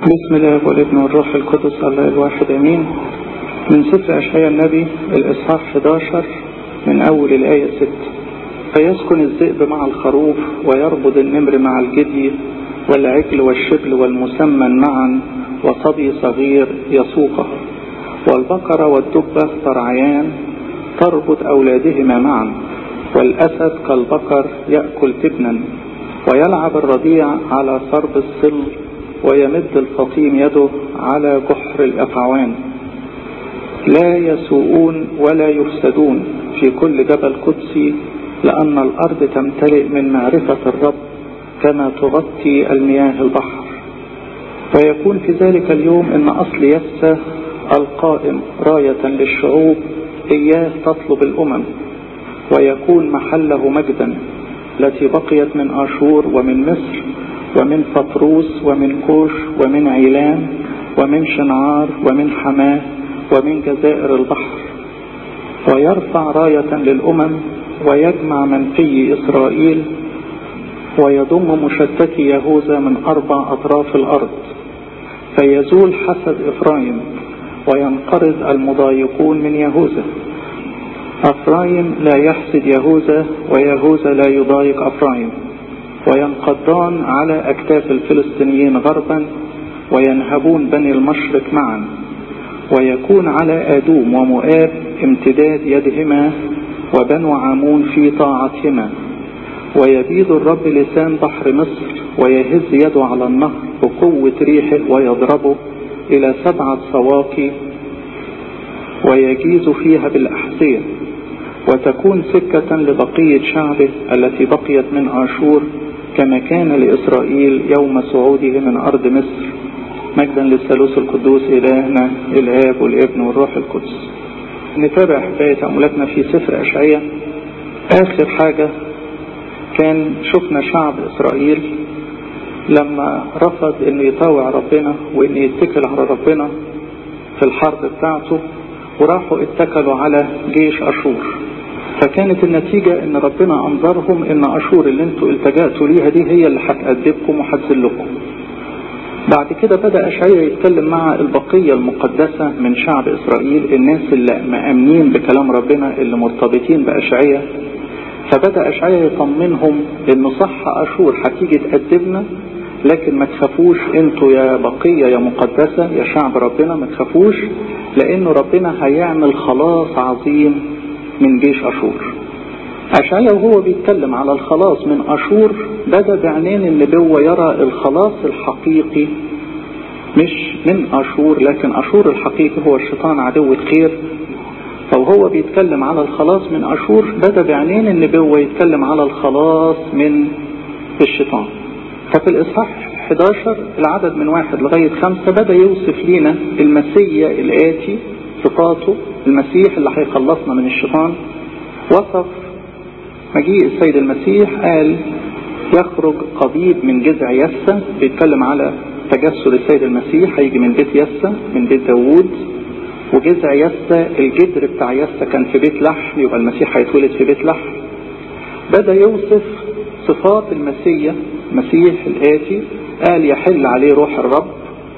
بسم الله والابن والروح القدس الله الواحد امين من سفر اشعياء النبي الاصحاح 11 من اول الايه 6 فيسكن الذئب مع الخروف ويربض النمر مع الجدي والعجل والشبل والمسمن معا وصبي صغير يسوقه والبقرة والدبة ترعيان تربط أولادهما معا والأسد كالبقر يأكل تبنا ويلعب الرضيع على صرب الصل ويمد الفطيم يده على جحر الأفعوان لا يسوءون ولا يفسدون في كل جبل قدسي لأن الأرض تمتلئ من معرفة الرب كما تغطي المياه البحر ويكون في ذلك اليوم ان اصل يسى القائم راية للشعوب اياه تطلب الامم ويكون محله مجدا التي بقيت من اشور ومن مصر ومن فطروس ومن كوش ومن عيلان ومن شنعار ومن حماه ومن جزائر البحر ويرفع راية للامم ويجمع منفي اسرائيل ويضم مشتتي يهوذا من أربع أطراف الأرض فيزول حسد إفرايم وينقرض المضايقون من يهوذا أفرايم لا يحسد يهوذا ويهوذا لا يضايق أفرايم وينقضان على أكتاف الفلسطينيين غربا وينهبون بني المشرق معا ويكون على آدوم ومؤاب امتداد يدهما وبنو عامون في طاعتهما ويبيد الرب لسان بحر مصر ويهز يده على النهر بقوة ريحه ويضربه إلى سبعة سواقي ويجيز فيها بالأحذية وتكون سكة لبقية شعبه التي بقيت من آشور كما كان لإسرائيل يوم صعوده من أرض مصر مجدا للثالوث القدوس إلهنا الآب والابن والروح القدس نتابع حكاية تأملاتنا في سفر أشعية آخر حاجة كان شفنا شعب إسرائيل لما رفض انه يطاوع ربنا وانه يتكل على ربنا في الحرب بتاعته وراحوا اتكلوا على جيش اشور فكانت النتيجة ان ربنا انظرهم ان اشور اللي انتوا التجأتوا ليها دي هي اللي هتأدبكم وهتذلكم بعد كده بدأ أشعيا يتكلم مع البقية المقدسة من شعب إسرائيل الناس اللي مأمنين بكلام ربنا اللي مرتبطين بأشعيا فبدأ أشعيا يطمنهم إن صح أشور هتيجي تأدبنا لكن ما تخافوش انتوا يا بقية يا مقدسة يا شعب ربنا ما تخافوش لأن ربنا هيعمل خلاص عظيم من جيش أشور أشعيا وهو بيتكلم على الخلاص من أشور بدأ بعينين النبوة يرى الخلاص الحقيقي مش من أشور لكن أشور الحقيقي هو الشيطان عدو الخير فوهو بيتكلم على الخلاص من أشور بدأ بعينين النبوة يتكلم على الخلاص من الشيطان ففي الإصحاح 11 العدد من واحد لغاية خمسة بدأ يوصف لنا المسيا الآتي صفاته المسيح اللي هيخلصنا من الشيطان وصف مجيء السيد المسيح قال يخرج قضيب من جذع يسة بيتكلم على تجسد السيد المسيح هيجي من بيت يسة من بيت داوود وجذع يسة الجدر بتاع يسة كان في بيت لحم يبقى المسيح هيتولد في بيت لحم بدأ يوصف صفات المسيح المسيح الآتي قال يحل عليه روح الرب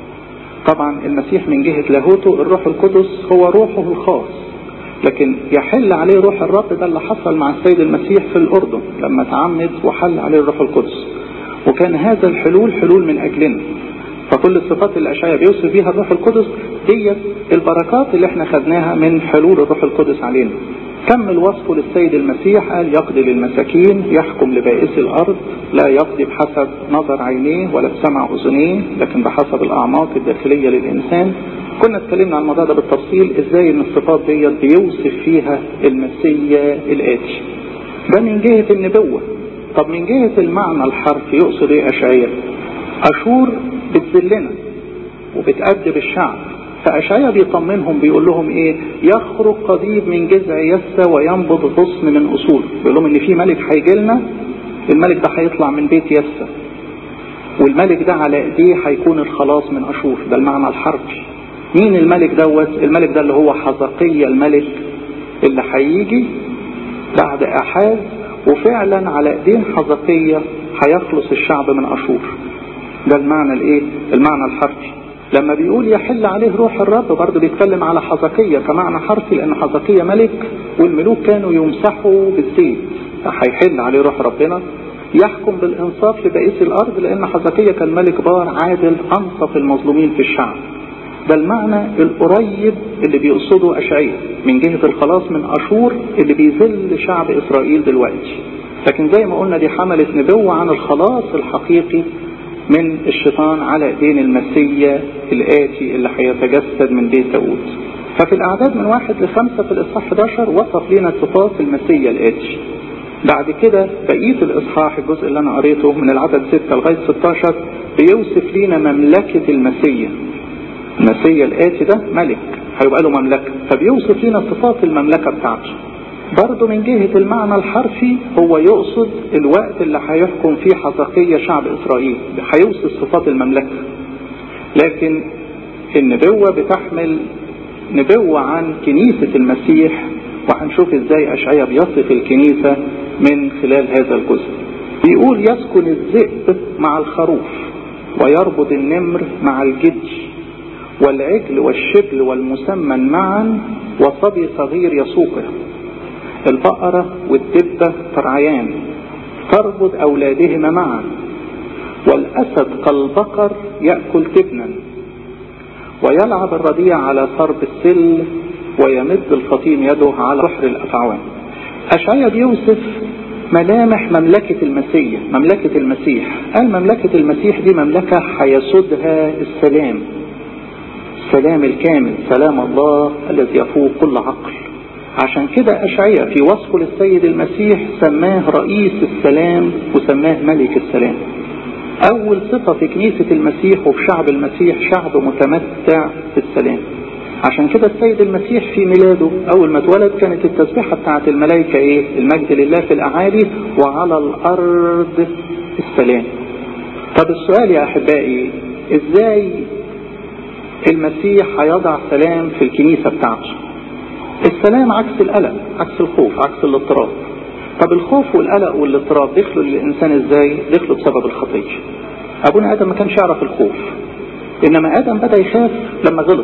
طبعا المسيح من جهة لاهوته الروح القدس هو روحه الخاص لكن يحل عليه روح الرب ده اللي حصل مع السيد المسيح في الأردن لما تعمد وحل عليه الروح القدس وكان هذا الحلول حلول من أجلنا فكل الصفات اللي أشعيا بيوصف بيها الروح القدس دي البركات اللي احنا خدناها من حلول الروح القدس علينا كمل وصفه للسيد المسيح قال يقضي للمساكين يحكم لبائس الأرض لا يقضي بحسب نظر عينيه ولا بسمع أذنيه لكن بحسب الأعماق الداخلية للإنسان كنا اتكلمنا عن الموضوع ده بالتفصيل ازاي ان الصفات ديت بيوصف فيها المسيا الآتي ده من جهة النبوة طب من جهة المعنى الحرفي يقصد ايه أشعياء أشور بتذلنا وبتأدب الشعب فأشعيا بيطمنهم بيقول لهم ايه يخرج قضيب من جذع يسى وينبض غصن من اصول بيقول لهم ان في ملك هيجي لنا الملك ده هيطلع من بيت يسى والملك ده على ايديه هيكون الخلاص من اشور ده المعنى الحرفي مين الملك دوت الملك ده اللي هو حزقية الملك اللي هيجي بعد احاز وفعلا على ايدين حزقية هيخلص الشعب من اشور ده المعنى الايه المعنى الحرفي لما بيقول يحل عليه روح الرب برضه بيتكلم على حزقية كمعنى حرفي لان حزقية ملك والملوك كانوا يمسحوا بالزيت هيحل عليه روح ربنا يحكم بالانصاف لبقيه الارض لان حزقية كان ملك بار عادل انصف المظلومين في الشعب ده المعنى القريب اللي بيقصده اشعياء من جهة الخلاص من اشور اللي بيذل شعب اسرائيل دلوقتي لكن زي ما قلنا دي حملت نبوة عن الخلاص الحقيقي من الشيطان على ايدين المسيا الاتي اللي هيتجسد من بيت داود ففي الاعداد من واحد لخمسة في الاصحاح 11 وصف لنا صفات المسيا الاتي بعد كده بقية الاصحاح الجزء اللي انا قريته من العدد 6 لغاية 16 بيوصف لنا مملكة المسيا المسيا الاتي ده ملك هيبقى له مملكة فبيوصف لنا صفات المملكة بتاعته برضه من جهة المعنى الحرفي هو يقصد الوقت اللي هيحكم فيه حزقية شعب إسرائيل هيوصف صفات المملكة لكن النبوة بتحمل نبوة عن كنيسة المسيح وهنشوف ازاي أشعيا بيصف الكنيسة من خلال هذا الجزء بيقول يسكن الذئب مع الخروف ويربط النمر مع الجدج والعجل والشبل والمسمن معا وصبي صغير يسوقه البقرة والدبة ترعيان تربط أولادهما معا والأسد كالبقر يأكل تبنا ويلعب الرضيع على صرب السل ويمد الفطيم يده على بحر الأفعوان أشعيا بيوصف ملامح مملكة المسيح مملكة المسيح قال مملكة المسيح دي مملكة هيسودها السلام السلام الكامل سلام الله الذي يفوق كل عقل عشان كده أشعية في وصفه للسيد المسيح سماه رئيس السلام وسماه ملك السلام أول صفة في كنيسة المسيح وفي شعب المسيح شعب متمتع في السلام عشان كده السيد المسيح في ميلاده أول ما اتولد كانت التسبيحة بتاعت الملائكة إيه؟ المجد لله في الأعالي وعلى الأرض السلام. طب السؤال يا أحبائي إزاي المسيح هيضع سلام في الكنيسة بتاعته؟ السلام عكس القلق عكس الخوف عكس الاضطراب طب الخوف والقلق والاضطراب دخلوا للإنسان ازاي دخلوا بسبب الخطية أبونا آدم ما كانش يعرف الخوف إنما آدم بدأ يخاف لما غلط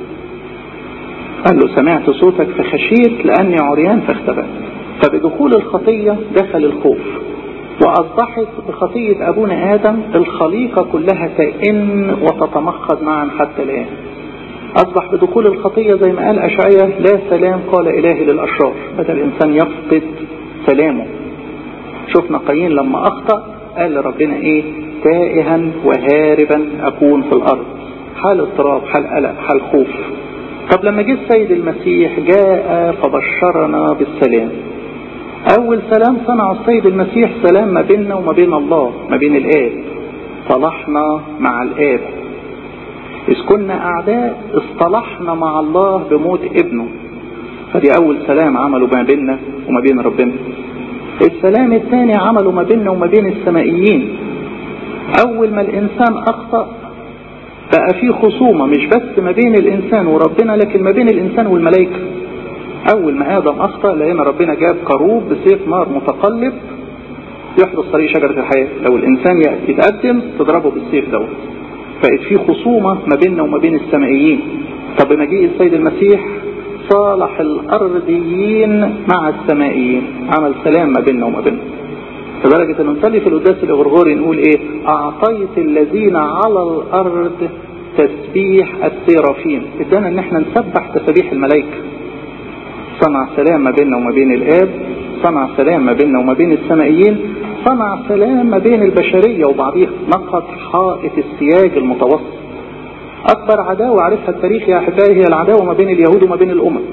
قال له سمعت صوتك فخشيت لأني عريان فاختبأت فبدخول الخطية دخل الخوف وأصبحت بخطية أبونا آدم الخليقة كلها تئن وتتمخض معا حتى الآن أصبح بدخول الخطية زي ما قال أشعية لا سلام قال إلهي للأشرار بدأ الإنسان يفقد سلامه شفنا قايين لما أخطأ قال لربنا إيه تائها وهاربا أكون في الأرض حال اضطراب حال قلق حال خوف طب لما جه السيد المسيح جاء فبشرنا بالسلام أول سلام صنع السيد المسيح سلام ما بيننا وما بين الله ما بين الآب صلحنا مع الآب إذ كنا أعداء اصطلحنا مع الله بموت ابنه فدي أول سلام عمله ما بيننا وما بين ربنا السلام الثاني عمله ما بيننا وما بين السمائيين أول ما الإنسان أخطأ بقى في خصومة مش بس ما بين الإنسان وربنا لكن ما بين الإنسان والملائكة أول ما آدم أخطأ لقينا ربنا جاب قاروب بسيف نار متقلب يحرس طريق شجرة الحياة لو الإنسان يتقدم تضربه بالسيف دوت بقت في خصومة ما بيننا وما بين السمائيين طب مجيء السيد المسيح صالح الأرضيين مع السمائيين عمل سلام ما بيننا وما بينهم لدرجة أن نصلي في القداس الغرغوري نقول إيه أعطيت الذين على الأرض تسبيح السيرافين ادانا ان احنا نسبح تسبيح الملائكة صنع سلام ما بيننا وما بين الآب صنع سلام ما بيننا وما بين السمائيين صنع سلام ما بين البشرية وبعضيها نقض حائط السياج المتوسط أكبر عداوة عرفها التاريخ يا أحبائي هي العداوة ما بين اليهود وما بين الأمم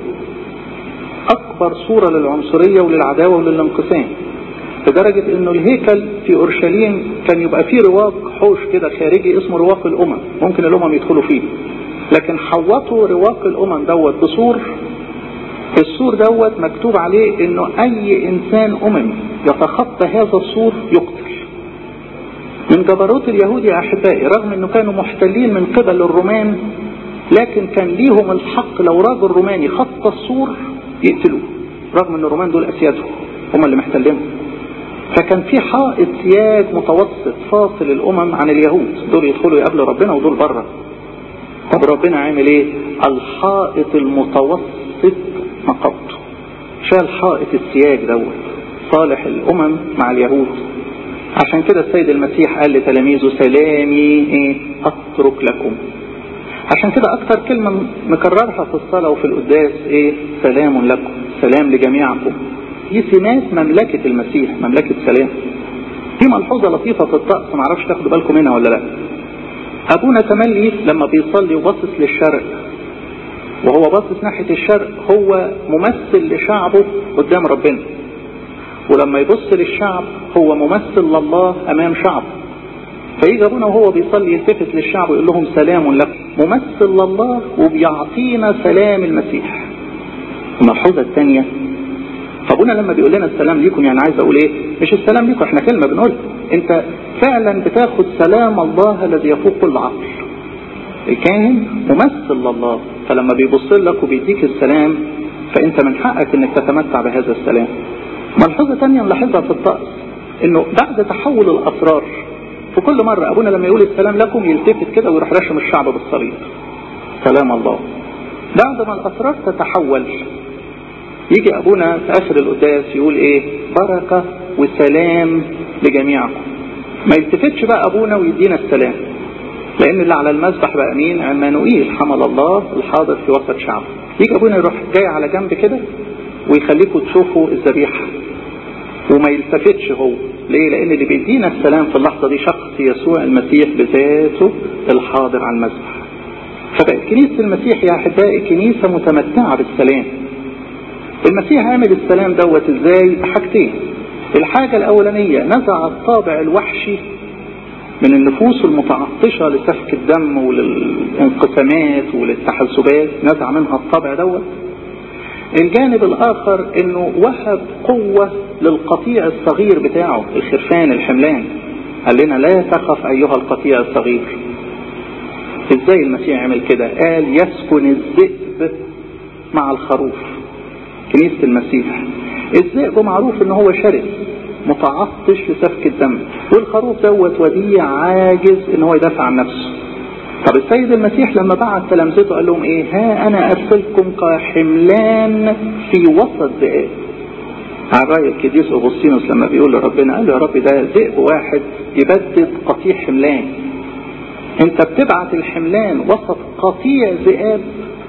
أكبر صورة للعنصرية وللعداوة وللانقسام لدرجة انه الهيكل في اورشليم كان يبقى فيه رواق حوش كده خارجي اسمه رواق الامم ممكن الامم يدخلوا فيه لكن حوطوا رواق الامم دوت بسور السور دوت مكتوب عليه انه اي انسان امم يتخطى هذا السور يقتل من جبروت اليهود يا احبائي رغم انه كانوا محتلين من قبل الرومان لكن كان ليهم الحق لو راجل روماني خط السور يقتلوه رغم ان الرومان دول اسيادهم هم اللي محتلينهم فكان في حائط سياج متوسط فاصل الامم عن اليهود دول يدخلوا يقابلوا ربنا ودول بره طب ربنا عامل ايه الحائط المتوسط نقضته شال حائط السياج دوت صالح الامم مع اليهود عشان كده السيد المسيح قال لتلاميذه سلامي ايه اترك لكم عشان كده اكتر كلمة مكررها في الصلاة وفي القداس ايه سلام لكم سلام لجميعكم دي سمات مملكة المسيح مملكة سلام في ملحوظة لطيفة في الطقس معرفش تاخدوا بالكم منها ولا لا ابونا تملي لما بيصلي وباصص للشرق وهو باصص ناحية الشرق هو ممثل لشعبه قدام ربنا ولما يبص للشعب هو ممثل لله امام شعبه فيجي ابونا وهو بيصلي يلتفت للشعب ويقول لهم سلام لكم ممثل لله وبيعطينا سلام المسيح الملحوظة الثانية ابونا لما بيقول لنا السلام ليكم يعني عايز اقول ايه مش السلام ليكم احنا كلمة بنقول انت فعلا بتاخد سلام الله الذي يفوق كل عقل الكاهن ممثل لله فلما بيبص لك وبيديك السلام فانت من حقك انك تتمتع بهذا السلام ملحوظة ثانية نلاحظها في الطقس انه بعد تحول الاسرار في كل مرة ابونا لما يقول السلام لكم يلتفت كده ويروح رشم الشعب بالصليب سلام الله بعد ما الاسرار تتحول يجي ابونا في اخر القداس يقول ايه بركة وسلام لجميعكم ما يلتفتش بقى ابونا ويدينا السلام لان اللي على المذبح بقى مين عمانوئيل حمل الله الحاضر في وسط شعبه يجي ابونا يروح جاي على جنب كده ويخليكم تشوفوا الذبيحة وما يلتفتش هو ليه لان اللي بيدينا السلام في اللحظة دي شخص يسوع المسيح بذاته الحاضر على المذبح فبقت كنيسة المسيح يا احبائي كنيسة متمتعة بالسلام المسيح عمل السلام دوت ازاي بحاجتين الحاجة الاولانية نزع الطابع الوحشي من النفوس المتعطشة لسفك الدم وللانقسامات وللتحزبات نزع منها الطابع دوت الجانب الاخر انه وهب قوة للقطيع الصغير بتاعه الخرفان الحملان قال لنا لا تخف ايها القطيع الصغير ازاي المسيح عمل كده قال يسكن الذئب مع الخروف كنيسة المسيح الذئب معروف ان هو شرس متعطش لسفك الدم والخروف دوت وديع عاجز ان هو يدافع عن نفسه طب السيد المسيح لما بعت تلامذته قال لهم ايه ها انا ارسلكم كحملان في وسط ذئاب على رأي القديس اغسطينوس لما بيقول لربنا قال له يا رب ده ذئب واحد يبدد قطيع حملان انت بتبعت الحملان وسط قطيع ذئاب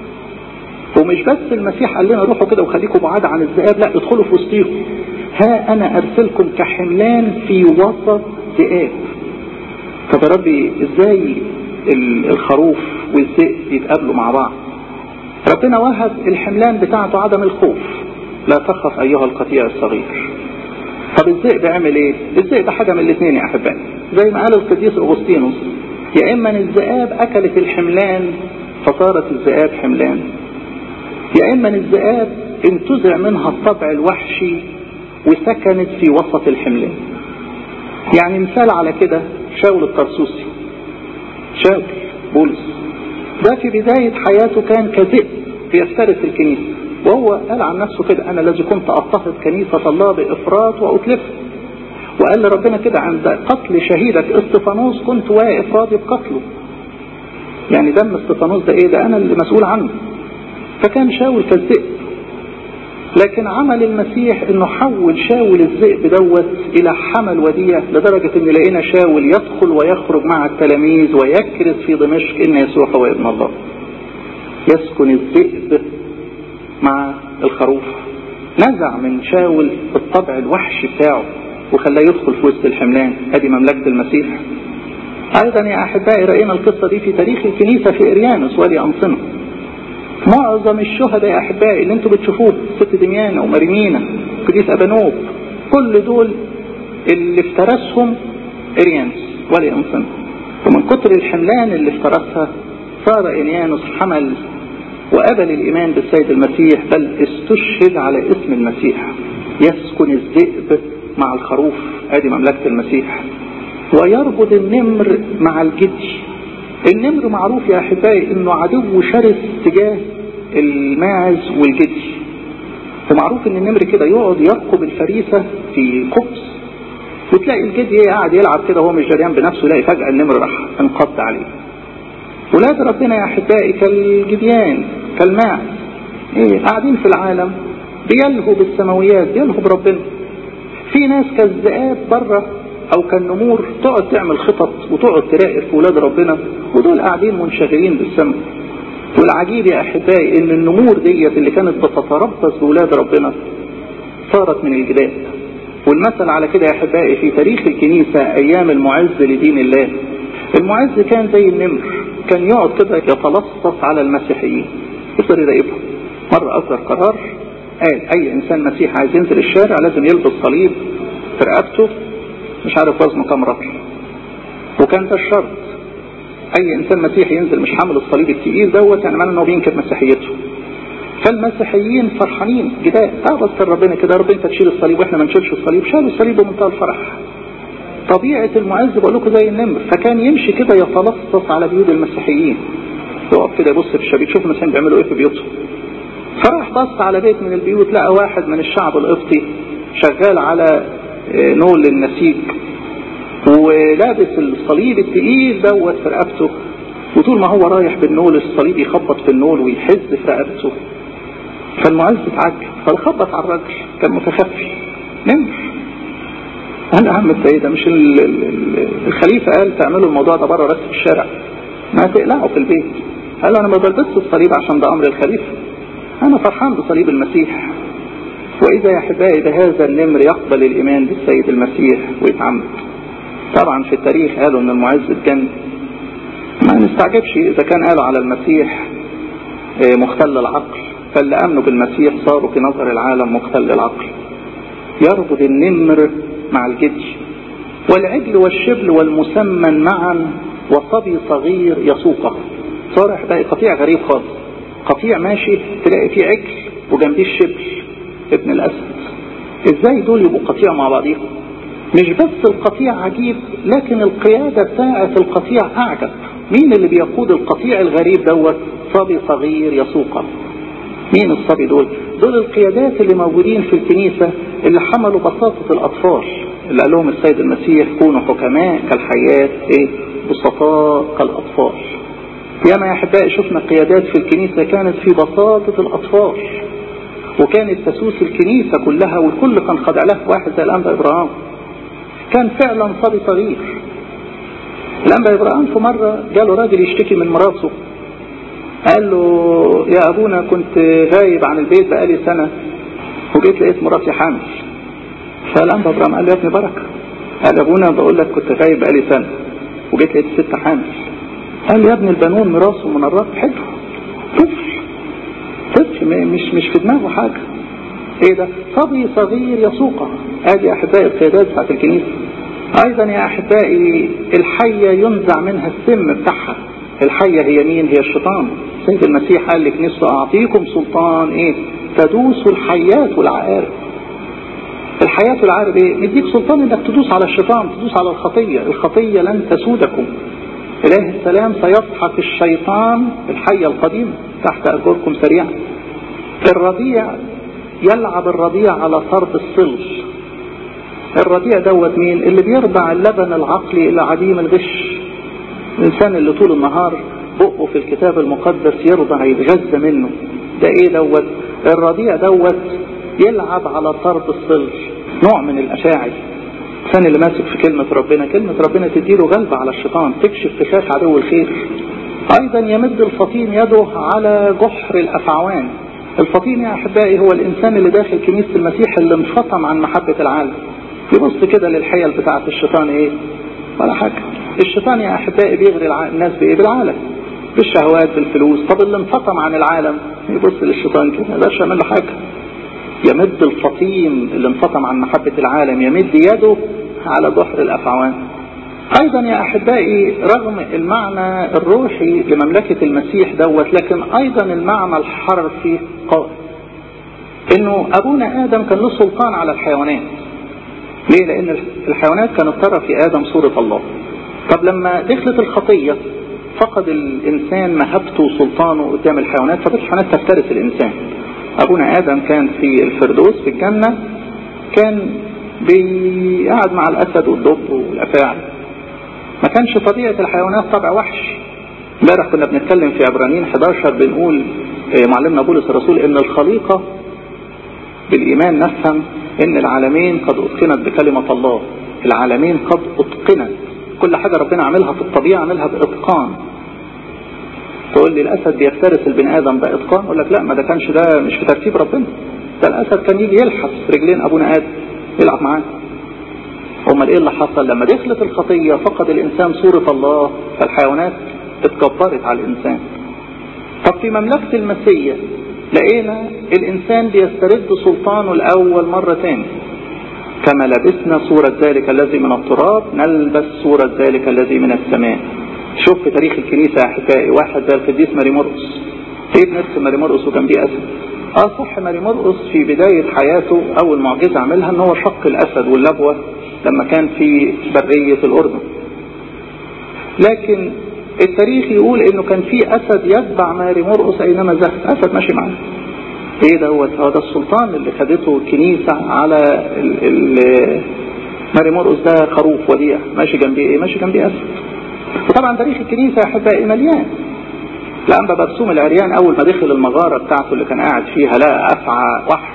ومش بس المسيح قال لنا روحوا كده وخليكم بعاد عن الذئاب لا ادخلوا في وسطيهم ها انا ارسلكم كحملان في وسط ذئاب طب يا ربي ازاي الخروف والذئب يتقابلوا مع بعض ربنا وهب الحملان بتاعته عدم الخوف لا تخف ايها القطيع الصغير طب الذئب عمل ايه الذئب حاجه من الاثنين يا احبائي زي ما قال القديس اغسطينوس يا اما الذئاب اكلت الحملان فصارت الذئاب حملان يا اما الذئاب انتزع منها الطبع الوحشي وسكنت في وسط الحملان يعني مثال على كده شاول الطرسوسي شاول بولس ده في بداية حياته كان كذئب بيفترس الكنيسة وهو قال عن نفسه كده أنا الذي كنت أضطهد كنيسة الله بإفراط وأتلف وقال لربنا كده عند قتل شهيدك استفانوس كنت واقف راضي بقتله يعني دم استفانوس ده ايه ده انا اللي مسؤول عنه فكان شاول كالذئب لكن عمل المسيح انه حول شاول الذئب دوت الى حمل وديع لدرجة ان لقينا شاول يدخل ويخرج مع التلاميذ ويكرز في دمشق ان يسوع هو ابن الله يسكن الذئب مع الخروف نزع من شاول الطبع الوحشي بتاعه وخلاه يدخل في وسط الحملان ادي مملكة المسيح ايضا يا احبائي رأينا القصة دي في تاريخ الكنيسة في اريانوس ولي انصنه معظم الشهداء يا احبائي اللي انتم بتشوفوه ست دميانة ومريمينا قديس ابانوب كل دول اللي افترسهم اريانوس ولي انصنه ومن كتر الحملان اللي افترسها صار اريانوس حمل وقبل الايمان بالسيد المسيح بل استشهد على اسم المسيح يسكن الذئب مع الخروف ادي مملكة المسيح ويربط النمر مع الجدي النمر معروف يا احبائي انه عدو شرس تجاه الماعز والجدي ومعروف ان النمر كده يقعد يرقب الفريسة في قبس وتلاقي الجدي ايه قاعد يلعب كده وهو مش جريان بنفسه يلاقي فجأة النمر راح انقض عليه ولاد ربنا يا احبائي كالجديان كالماء ايه قاعدين في العالم بيلهوا بالسماويات بيلهوا بربنا في ناس كالذئاب بره او كالنمور تقعد تعمل خطط وتقعد تراقب في ولاد ربنا ودول قاعدين منشغلين بالسماء والعجيب يا احبائي ان النمور ديت اللي كانت بتتربص بولاد ربنا صارت من الجبال والمثل على كده يا احبائي في تاريخ الكنيسة ايام المعز لدين الله المعز كان زي النمر كان يقعد كده يتلصص على المسيحيين يفضل يراقبهم مرة اصدر قرار قال اي انسان مسيحي عايز ينزل الشارع لازم يلبس صليب في رقبته مش عارف وزنه كام رطل وكان ده الشرط اي انسان مسيحي ينزل مش حامل الصليب التقيل دوت يعني معناه انه بينكر مسيحيته فالمسيحيين فرحانين جداء اه بس ربنا كده ربنا انت تشيل الصليب واحنا ما نشيلش الصليب شالوا الصليب بمنتهى الفرح طبيعة المعز بقول لكم زي النمر فكان يمشي كده يتلصص على بيوت المسيحيين يقف كده يبص في الشبيك شوف المسيحيين بيعملوا ايه في بيوتهم فراح بص على بيت من البيوت لقى واحد من الشعب القبطي شغال على نول النسيج ولابس الصليب التقيل دوت في رقبته وطول ما هو رايح بالنول الصليب يخبط في النول ويحز في رقبته فالمعز اتعجب فخبط على الراجل كان متخفي نمر قال يا عم السيدة مش ال ال الخليفة قال تعملوا الموضوع ده بره بس في الشارع ما تقلعوا في البيت قال انا ما بلبسش الصليب عشان ده امر الخليفة انا فرحان بصليب المسيح واذا يا احبائي بهذا النمر يقبل الايمان بالسيد المسيح ويتعمد طبعا في التاريخ قالوا ان المعز اتجن ما نستعجبش اذا كان قالوا على المسيح مختل العقل فاللي امنوا بالمسيح صاروا في نظر العالم مختل العقل يربط النمر مع الجدي والعجل والشبل والمسمن معا وصبي صغير يسوقه صار احبائي قطيع غريب خالص قطيع ماشي تلاقي فيه عجل وجنبيه الشبل ابن الاسد ازاي دول يبقوا قطيع مع بعضيهم مش بس القطيع عجيب لكن القيادة بتاعة القطيع اعجب مين اللي بيقود القطيع الغريب دوت صبي صغير يسوقه مين الصبي دول دول القيادات اللي موجودين في الكنيسة اللي حملوا بساطة الأطفال اللي قال لهم السيد المسيح كونوا حكماء كالحياة ايه بسطاء كالأطفال ياما يا أحبائي شفنا قيادات في الكنيسة كانت في بساطة الأطفال وكانت تسوس الكنيسة كلها والكل كان خاضع له واحد زي الأنبا إبراهيم كان فعلا صبي صغير الأنبا إبراهيم في مرة جاله راجل يشتكي من مراته قال له يا أبونا كنت غايب عن البيت بقالي سنة وجيت لقيت مراتي حامل فالأنبا إبراهيم قال له يا ابني بركة قال يا أبونا بقول لك كنت غايب بقالي سنة وجيت لقيت ست حامل قال يا ابن البنون ميراثه من الرب حلو طفل طفل مش مش في دماغه حاجة ايه ده صبي صغير يسوقه ادي يا احبائي القيادات بتاعت الكنيسة ايضا يا احبائي الحية ينزع منها السم بتاعها الحية هي مين هي الشيطان سيد المسيح قال لكنيسته اعطيكم سلطان ايه تدوسوا الحيات والعقارب الحياة والعقارب ايه مديك سلطان انك تدوس على الشيطان تدوس على الخطية الخطية لن تسودكم إله السلام سيسحق الشيطان الحية القديمة تحت أرجلكم سريعا الرضيع يلعب الرضيع على طرد الصلج الرضيع دوت مين اللي بيرضع اللبن العقلي إلى عديم الغش الإنسان اللي طول النهار بقه في الكتاب المقدس يرضع يتغذى منه ده ايه دوت الرضيع دوت يلعب على طرد الصلج نوع من الأشاعي الإنسان اللي ماسك في كلمة ربنا كلمة ربنا تديله غلبة على الشيطان تكشف فشاش عدو الخير أيضا يمد الفطين يده على جحر الأفعوان الفطين يا أحبائي هو الإنسان اللي داخل كنيسة المسيح اللي انفطم عن محبة العالم يبص كده للحيل بتاعة الشيطان إيه ولا حاجة الشيطان يا أحبائي بيغري الناس بإيه بالعالم بالشهوات بالفلوس طب اللي انفطم عن العالم يبص للشيطان كده ده يعمل له حاجة يمد الفطيم اللي انفطم عن محبة العالم يمد يده على جحر الأفعوان أيضا يا أحبائي رغم المعنى الروحي لمملكة المسيح دوت لكن أيضا المعنى الحرفي قائم إنه أبونا آدم كان له سلطان على الحيوانات ليه؟ لأن الحيوانات كانت ترى في آدم صورة الله طب لما دخلت الخطية فقد الإنسان مهبته وسلطانه قدام الحيوانات فبدأت الحيوانات تفترس الإنسان أبونا آدم كان في الفردوس في الجنة كان قاعد مع الاسد والدب والافاعي ما كانش طبيعة الحيوانات طبع وحش امبارح كنا بنتكلم في عبرانيين 11 بنقول معلمنا بولس الرسول ان الخليقة بالايمان نفهم ان العالمين قد اتقنت بكلمة الله العالمين قد اتقنت كل حاجة ربنا عملها في الطبيعة عملها باتقان تقول لي الاسد بيفترس البني ادم باتقان اقول لك لا ما ده كانش ده مش في ترتيب ربنا ده الاسد كان يجي يلحس رجلين ابونا ادم يلعب معاه امال ايه اللي حصل لما دخلت الخطية فقد الانسان صورة الله فالحيوانات اتكبرت على الانسان طب في مملكة المسيح لقينا الانسان بيسترد سلطانه الاول مرة تاني كما لبسنا صورة ذلك الذي من التراب نلبس صورة ذلك الذي من السماء شوف في تاريخ الكنيسة يا احبائي واحد زي القديس ماري مرقس ايه بنرسم ماري مرقس وجنبيه اسد اه صح ماري مرقس في بداية حياته اول معجزة عملها ان هو شق الاسد واللبوة لما كان في برية الاردن لكن التاريخ يقول انه كان في اسد يتبع ماري مرقس اينما ذهب اسد ماشي معاه ايه ده هو ده السلطان اللي خدته الكنيسة على ال ال ماري مرقس ده خروف وديع ماشي جنبيه ايه ماشي جنبيه اسد وطبعا تاريخ الكنيسة يا احبائي مليان الانبا برسوم العريان اول ما دخل المغارة بتاعته اللي كان قاعد فيها لقى افعى وحش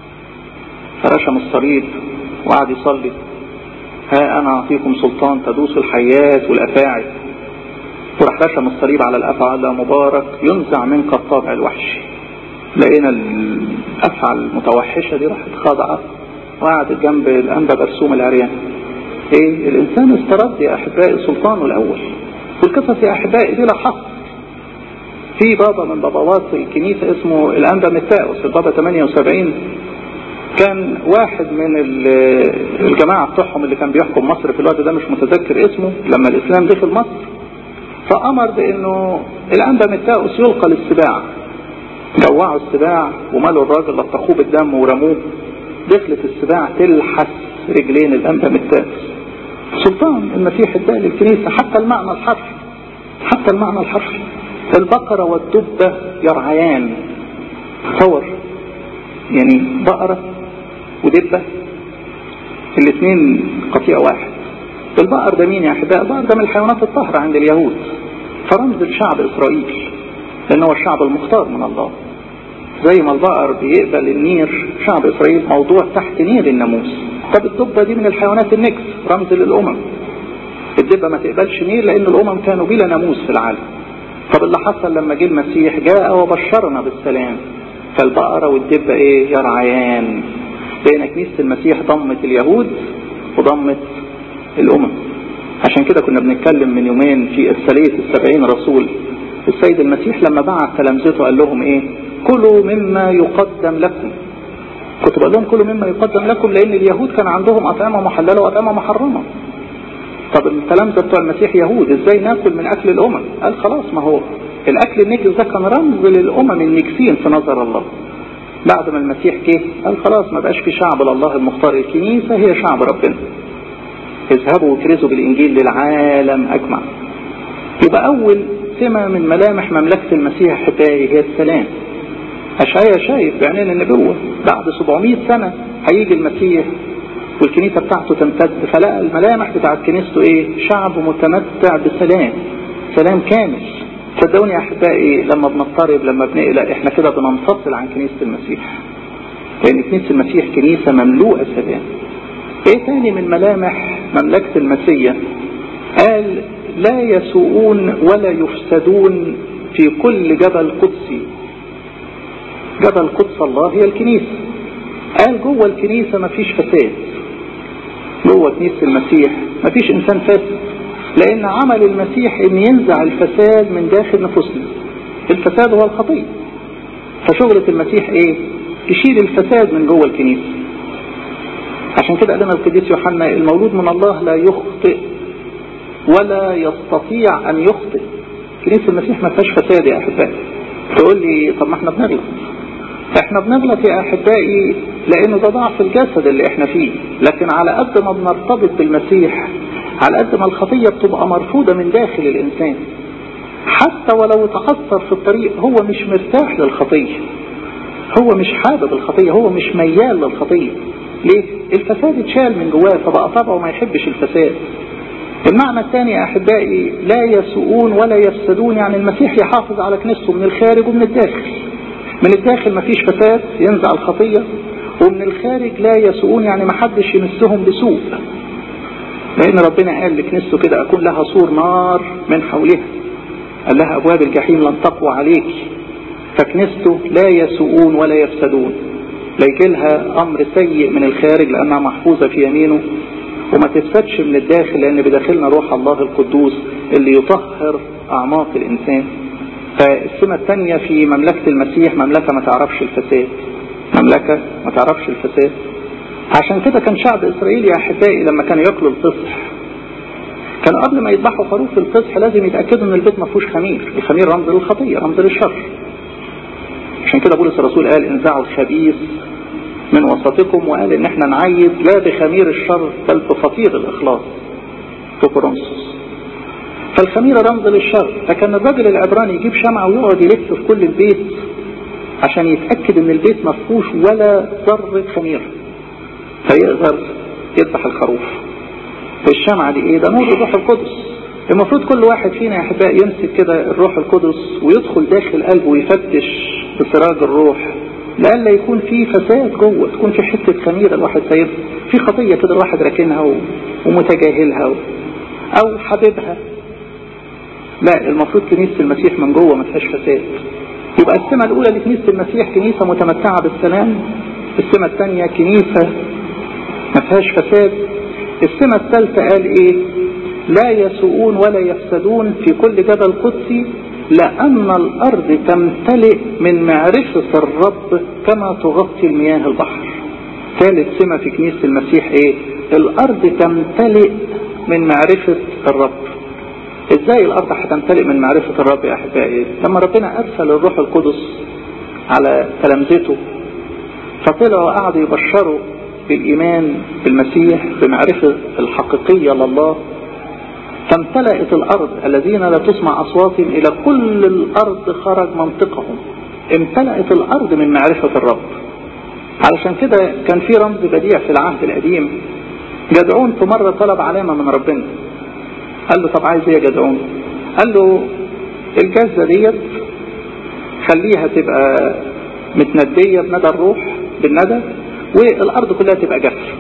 فرشم الصليب وقعد يصلي ها انا اعطيكم سلطان تدوس الحيات والافاعي وراح رشم الصليب على الافعى قال مبارك ينزع منك الطابع الوحشي لقينا الافعى المتوحشة دي راحت خاضعة وقعدت جنب الانبا برسوم العريان ايه الانسان استرد يا احبائي سلطانه الاول والقصص يا احبائي دي لا حصر في بابا من باباوات الكنيسة اسمه الانبا متاوس البابا 78 كان واحد من الجماعة بتوعهم اللي كان بيحكم مصر في الوقت ده مش متذكر اسمه لما الاسلام دخل مصر فامر بانه الانبا متاوس يلقى للسباع جوعوا السباع ومالوا الراجل لطخوه بالدم ورموه دخلت السباع تلحس رجلين الانبا متاوس سلطان المسيح اداه للكنيسة حتى المعنى الحرفي حتى المعنى الحرفي البقرة والدبة يرعيان تصور يعني بقرة ودبة الاثنين قطيع واحد البقر ده مين يا احباء البقر ده من الحيوانات الطاهرة عند اليهود فرمز لشعب اسرائيل لان هو الشعب المختار من الله زي ما البقر بيقبل النير شعب اسرائيل موضوع تحت نير الناموس طب الدبة دي من الحيوانات النكس رمز للامم الدبة ما تقبلش نير لان الامم كانوا بلا ناموس في العالم طب اللي حصل لما جه المسيح جاء وبشرنا بالسلام فالبقرة والدبة ايه يرعيان بين كنيسة المسيح ضمت اليهود وضمت الامم عشان كده كنا بنتكلم من يومين في الثليث السبعين رسول السيد المسيح لما بعت تلامذته قال لهم ايه كلوا مما يقدم لكم كنت بقول لهم كلوا مما يقدم لكم لان اليهود كان عندهم اطعمه محلله واطعمه محرمه طب التلامذه بتوع المسيح يهود ازاي ناكل من اكل الامم قال خلاص ما هو الاكل النجس ده كان رمز للامم النجسين في نظر الله بعد ما المسيح جه قال خلاص ما بقاش في شعب لله المختار الكنيسه هي شعب ربنا اذهبوا وكرزوا بالانجيل للعالم اجمع يبقى اول سمه من ملامح مملكه المسيح احبائي هي السلام اشعيا شايف بعينين النبوه بعد 700 سنه هيجي المسيح والكنيسة بتاعته تمتد فلقى الملامح بتاعت كنيسته ايه شعب متمتع بسلام سلام كامل صدقوني يا احبائي لما بنضطرب لما بنقلق احنا كده بننفصل عن كنيسة المسيح لان كنيسة المسيح كنيسة مملوءة سلام ايه تاني من ملامح مملكة المسيح قال لا يسوءون ولا يفسدون في كل جبل قدسي جبل قدس الله هي الكنيسة قال جوه الكنيسة مفيش فساد جوه كنيسة المسيح مفيش انسان فاسد لان عمل المسيح ان ينزع الفساد من داخل نفوسنا الفساد هو الخطية فشغلة المسيح ايه يشيل الفساد من جوه الكنيسة عشان كده قال لنا القديس يوحنا المولود من الله لا يخطئ ولا يستطيع ان يخطئ كنيسة المسيح ما فيهاش فساد يا احبائي تقول لي طب ما احنا بنغلط احنا بنغلط يا احبائي لانه ده ضعف الجسد اللي احنا فيه لكن على قد ما بنرتبط بالمسيح على قد ما الخطية بتبقى مرفوضة من داخل الانسان حتى ولو تأثر في الطريق هو مش مرتاح للخطية هو مش حابب الخطية هو مش ميال للخطية ليه؟ الفساد اتشال من جواه فبقى طبعه ما يحبش الفساد المعنى الثاني يا أحبائي لا يسوءون ولا يفسدون يعني المسيح يحافظ على كنيسته من الخارج ومن الداخل من الداخل ما فيش فساد ينزع الخطية ومن الخارج لا يسوءون يعني ما حدش يمسهم بسوء لأن ربنا قال لكنيسته كده أكون لها سور نار من حولها قال لها أبواب الجحيم لن تقوى عليك فكنيسته لا يسوءون ولا يفسدون لا يجي لها أمر سيء من الخارج لأنها محفوظة في يمينه وما تفسدش من الداخل لأن بداخلنا روح الله القدوس اللي يطهر أعماق الإنسان فالسمة الثانية في مملكة المسيح مملكة ما تعرفش الفساد مملكة ما تعرفش الفساد عشان كده كان شعب إسرائيل يا أحبائي لما كانوا ياكلوا الفصح كان قبل ما يذبحوا خروف الفصح لازم يتأكدوا ان البيت ما فيهوش خمير الخمير رمز للخطية رمز للشر عشان كده بولس الرسول قال انزعوا الخبيث من وسطكم وقال ان احنا نعيد لا بخمير الشر بل بفطير الاخلاص في كورنثوس فالخميره رمز للشر فكان الراجل العبراني يجيب شمعة ويقعد يلف في كل البيت عشان يتأكد ان البيت ما فيهوش ولا ذرة خميره فيقدر يذبح الخروف والشمعة دي ايه ده نور الروح القدس المفروض كل واحد فينا يا احبائي يمسك كده الروح القدس ويدخل داخل قلبه ويفتش بسراج الروح لألا يكون في فساد جوه تكون في حتة خميرة الواحد سايب في خطية كده الواحد راكنها ومتجاهلها أو حبيبها لا المفروض كنيسة المسيح من جوه ما فيهاش فساد يبقى السمة الأولى لكنيسة المسيح كنيسة متمتعة بالسلام السمة الثانية كنيسة ما فيهاش فساد السمة الثالثة قال ايه لا يسوءون ولا يفسدون في كل جبل قدسي لأن الأرض تمتلئ من معرفة الرب كما تغطي المياه البحر ثالث سمة في كنيسة المسيح ايه الأرض تمتلئ من معرفة الرب ازاي الأرض هتمتلئ من معرفة الرب يا أحبائي لما ربنا أرسل الروح القدس على تلامذته فطلعوا قعدوا يبشروا بالإيمان بالمسيح بمعرفة الحقيقية لله فامتلأت الأرض الذين لا تسمع أصواتهم إلى كل الأرض خرج منطقهم امتلأت الأرض من معرفة الرب علشان كده كان في رمز بديع في العهد القديم جدعون في مرة طلب علامة من ربنا قال له طب عايز ايه يا جدعون قال له الجزة ديت خليها تبقى متندية بندى الروح بالندى والارض كلها تبقى جافه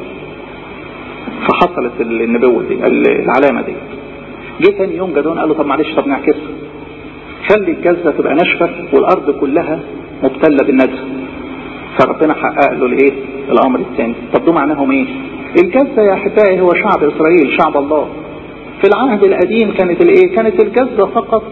فحصلت النبوه دي العلامه دي جه ثاني يوم جدون قال له طب معلش طب نعكسها خلي الجزه تبقى ناشفه والارض كلها مبتله بالندى فربنا حقق له الايه الامر الثاني طب ده معناهم ايه الجزه يا احبائي هو شعب اسرائيل شعب الله في العهد القديم كانت الايه كانت الجزه فقط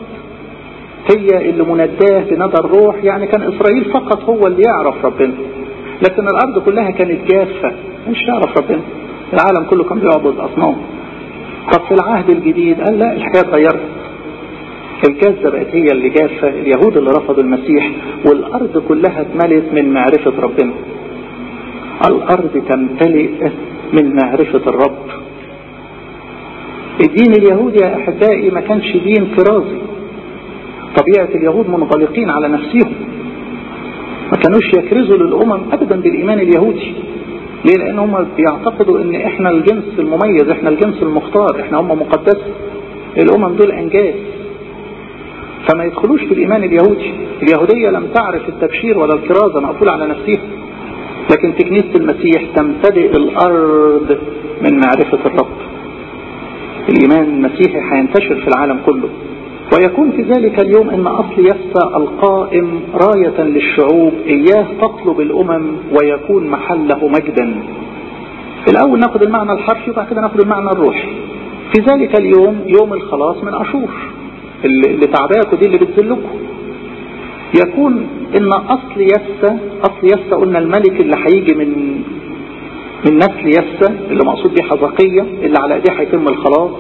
هي اللي مناداه بندى الروح يعني كان اسرائيل فقط هو اللي يعرف ربنا لكن الارض كلها كانت جافة مش تعرف ربنا العالم كله كان بيعبد اصنام طب في العهد الجديد قال لا الحكايه اتغيرت الجازة بقت هي اللي جافة اليهود اللي رفضوا المسيح والارض كلها اتملت من معرفة ربنا الارض تمتلئ من معرفة الرب الدين اليهودي يا احبائي ما كانش دين كرازي طبيعة اليهود منغلقين على نفسهم ما كانوش يكرزوا للأمم أبدا بالإيمان اليهودي ليه لأن هم بيعتقدوا أن إحنا الجنس المميز إحنا الجنس المختار إحنا هم مقدس الأمم دول أنجاز فما يدخلوش في الإيمان اليهودي اليهودية لم تعرف التبشير ولا الكرازة مقفولة على نفسها لكن في كنيسة المسيح تمتلئ الأرض من معرفة الرب الإيمان المسيحي هينتشر في العالم كله ويكون في ذلك اليوم ان اصل يسى القائم راية للشعوب اياه تطلب الامم ويكون محله مجدا الاول ناخد المعنى الحرفي وبعد كده ناخد المعنى الروحي في ذلك اليوم يوم الخلاص من اشور اللي تعباكوا دي اللي بتذلكوا يكون ان اصل يسى اصل يسى قلنا الملك اللي هيجي من من نسل يسى اللي مقصود بيه حزقية اللي على ايديه هيتم الخلاص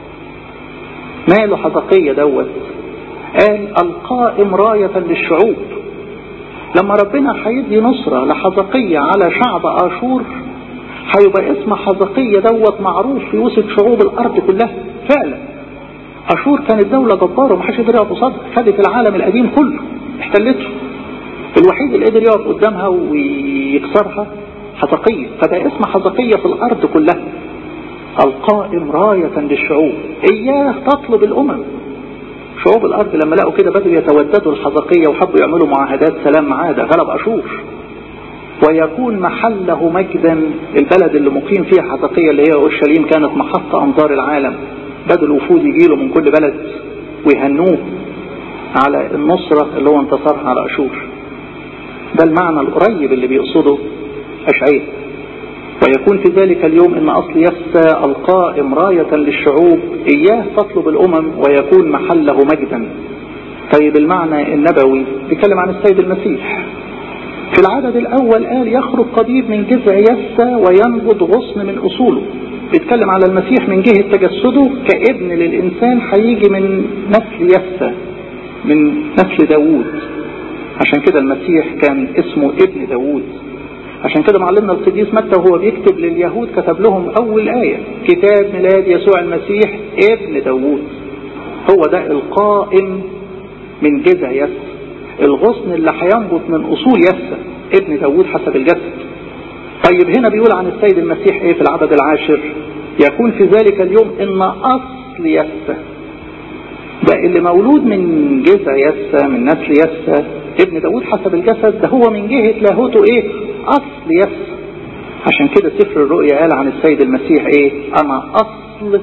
ماله حزقية دوت قال القائم راية للشعوب لما ربنا هيدي نصرة لحزقية على شعب آشور هيبقى اسم حزقية دوت معروف في وسط شعوب الأرض كلها فعلا أشور كانت دولة جبارة ومحدش قدر يقف قصادها خدت العالم القديم كله احتلته الوحيد اللي قدر يقف قدامها ويكسرها حزقية فده اسم حزقية في الأرض كلها القائم راية للشعوب إياه تطلب الأمم شعوب الأرض لما لقوا كده بدوا يتوددوا الحزقية وحبوا يعملوا معاهدات سلام معاه ده غلب أشور ويكون محله مجدا البلد اللي مقيم فيها حزقية اللي هي أورشليم كانت محطة أنظار العالم بدوا الوفود يجيله من كل بلد ويهنوه على النصرة اللي هو انتصرها على أشور ده المعنى القريب اللي بيقصده أشعية ويكون في ذلك اليوم ان اصل يسى القائم راية للشعوب اياه تطلب الامم ويكون محله مجدا طيب المعنى النبوي بيتكلم عن السيد المسيح في العدد الاول قال يخرج قضيب من جذع يسى وينبض غصن من اصوله بيتكلم على المسيح من جهة تجسده كابن للانسان هيجي من نسل يسى من نسل داوود عشان كده المسيح كان اسمه ابن داوود عشان كده معلمنا القديس متى وهو بيكتب لليهود كتب لهم أول آية كتاب ميلاد يسوع المسيح ابن داوود هو ده القائم من جذع يس الغصن اللي هينبت من أصول يس ابن داوود حسب الجسد طيب هنا بيقول عن السيد المسيح ايه في العدد العاشر يكون في ذلك اليوم ان اصل يس ده اللي مولود من جذع يس من نسل يس ابن داود حسب الجسد ده هو من جهة لاهوته ايه اصل يس عشان كده سفر الرؤيا قال عن السيد المسيح ايه انا اصل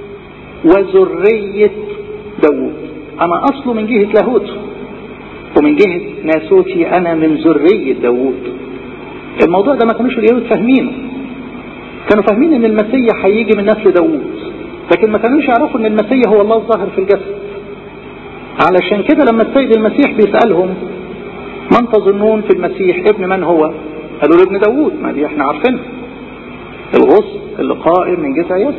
وذرية داود انا اصله من جهة لاهوته ومن جهة ناسوتي انا من ذرية داود الموضوع ده ما كانوش اليهود فاهمينه كانوا فاهمين ان المسيح هيجي من نسل داود لكن ما كانوش يعرفوا ان المسيح هو الله الظاهر في الجسد علشان كده لما السيد المسيح بيسألهم من تظنون في المسيح ابن من هو قالوا له ابن داوود ما دي احنا عارفينها الغصن اللي قائم من جذع يس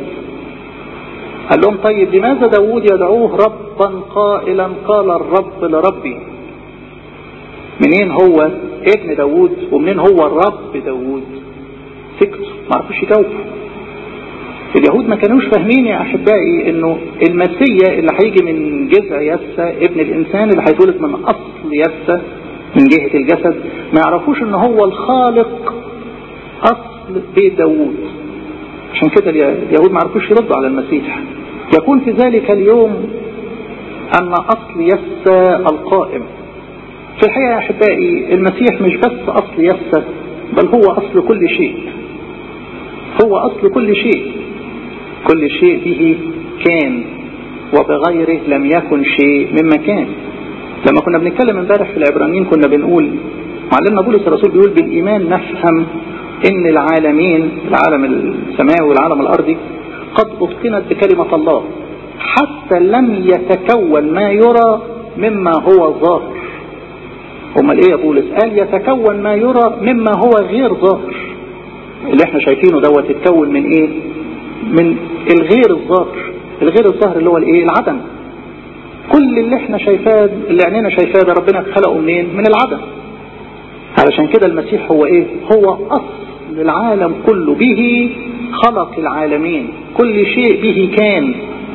قال لهم طيب لماذا داوود يدعوه ربا قائلا قال الرب لربي منين هو ابن داوود ومنين هو الرب داوود سكتوا ما عرفوش يجاوبوا اليهود ما كانوش فاهمين يا احبائي انه المسيا اللي هيجي من جذع يسا ابن الانسان اللي هيتولد من اصل يسا من جهة الجسد ما يعرفوش ان هو الخالق اصل بيت داوود عشان كده اليهود ما عرفوش يردوا على المسيح يكون في ذلك اليوم ان اصل يسا القائم في الحقيقة يا احبائي المسيح مش بس اصل يسا بل هو اصل كل شيء هو اصل كل شيء كل شيء به كان وبغيره لم يكن شيء مما كان لما كنا بنتكلم امبارح في العبرانيين كنا بنقول معلمنا بولس الرسول بيقول بالايمان نفهم ان العالمين العالم السماوي والعالم الارضي قد اتقنت بكلمة الله حتى لم يتكون ما يرى مما هو ظاهر امال ايه يا بولس قال يتكون ما يرى مما هو غير ظاهر اللي احنا شايفينه دوت يتكون من ايه من الغير الظاهر الغير الظاهر اللي هو الايه العدم كل اللي احنا شايفاه اللي عينينا شايفاه ده ربنا خلقه منين من العدم علشان كده المسيح هو ايه هو اصل العالم كله به خلق العالمين كل شيء به كان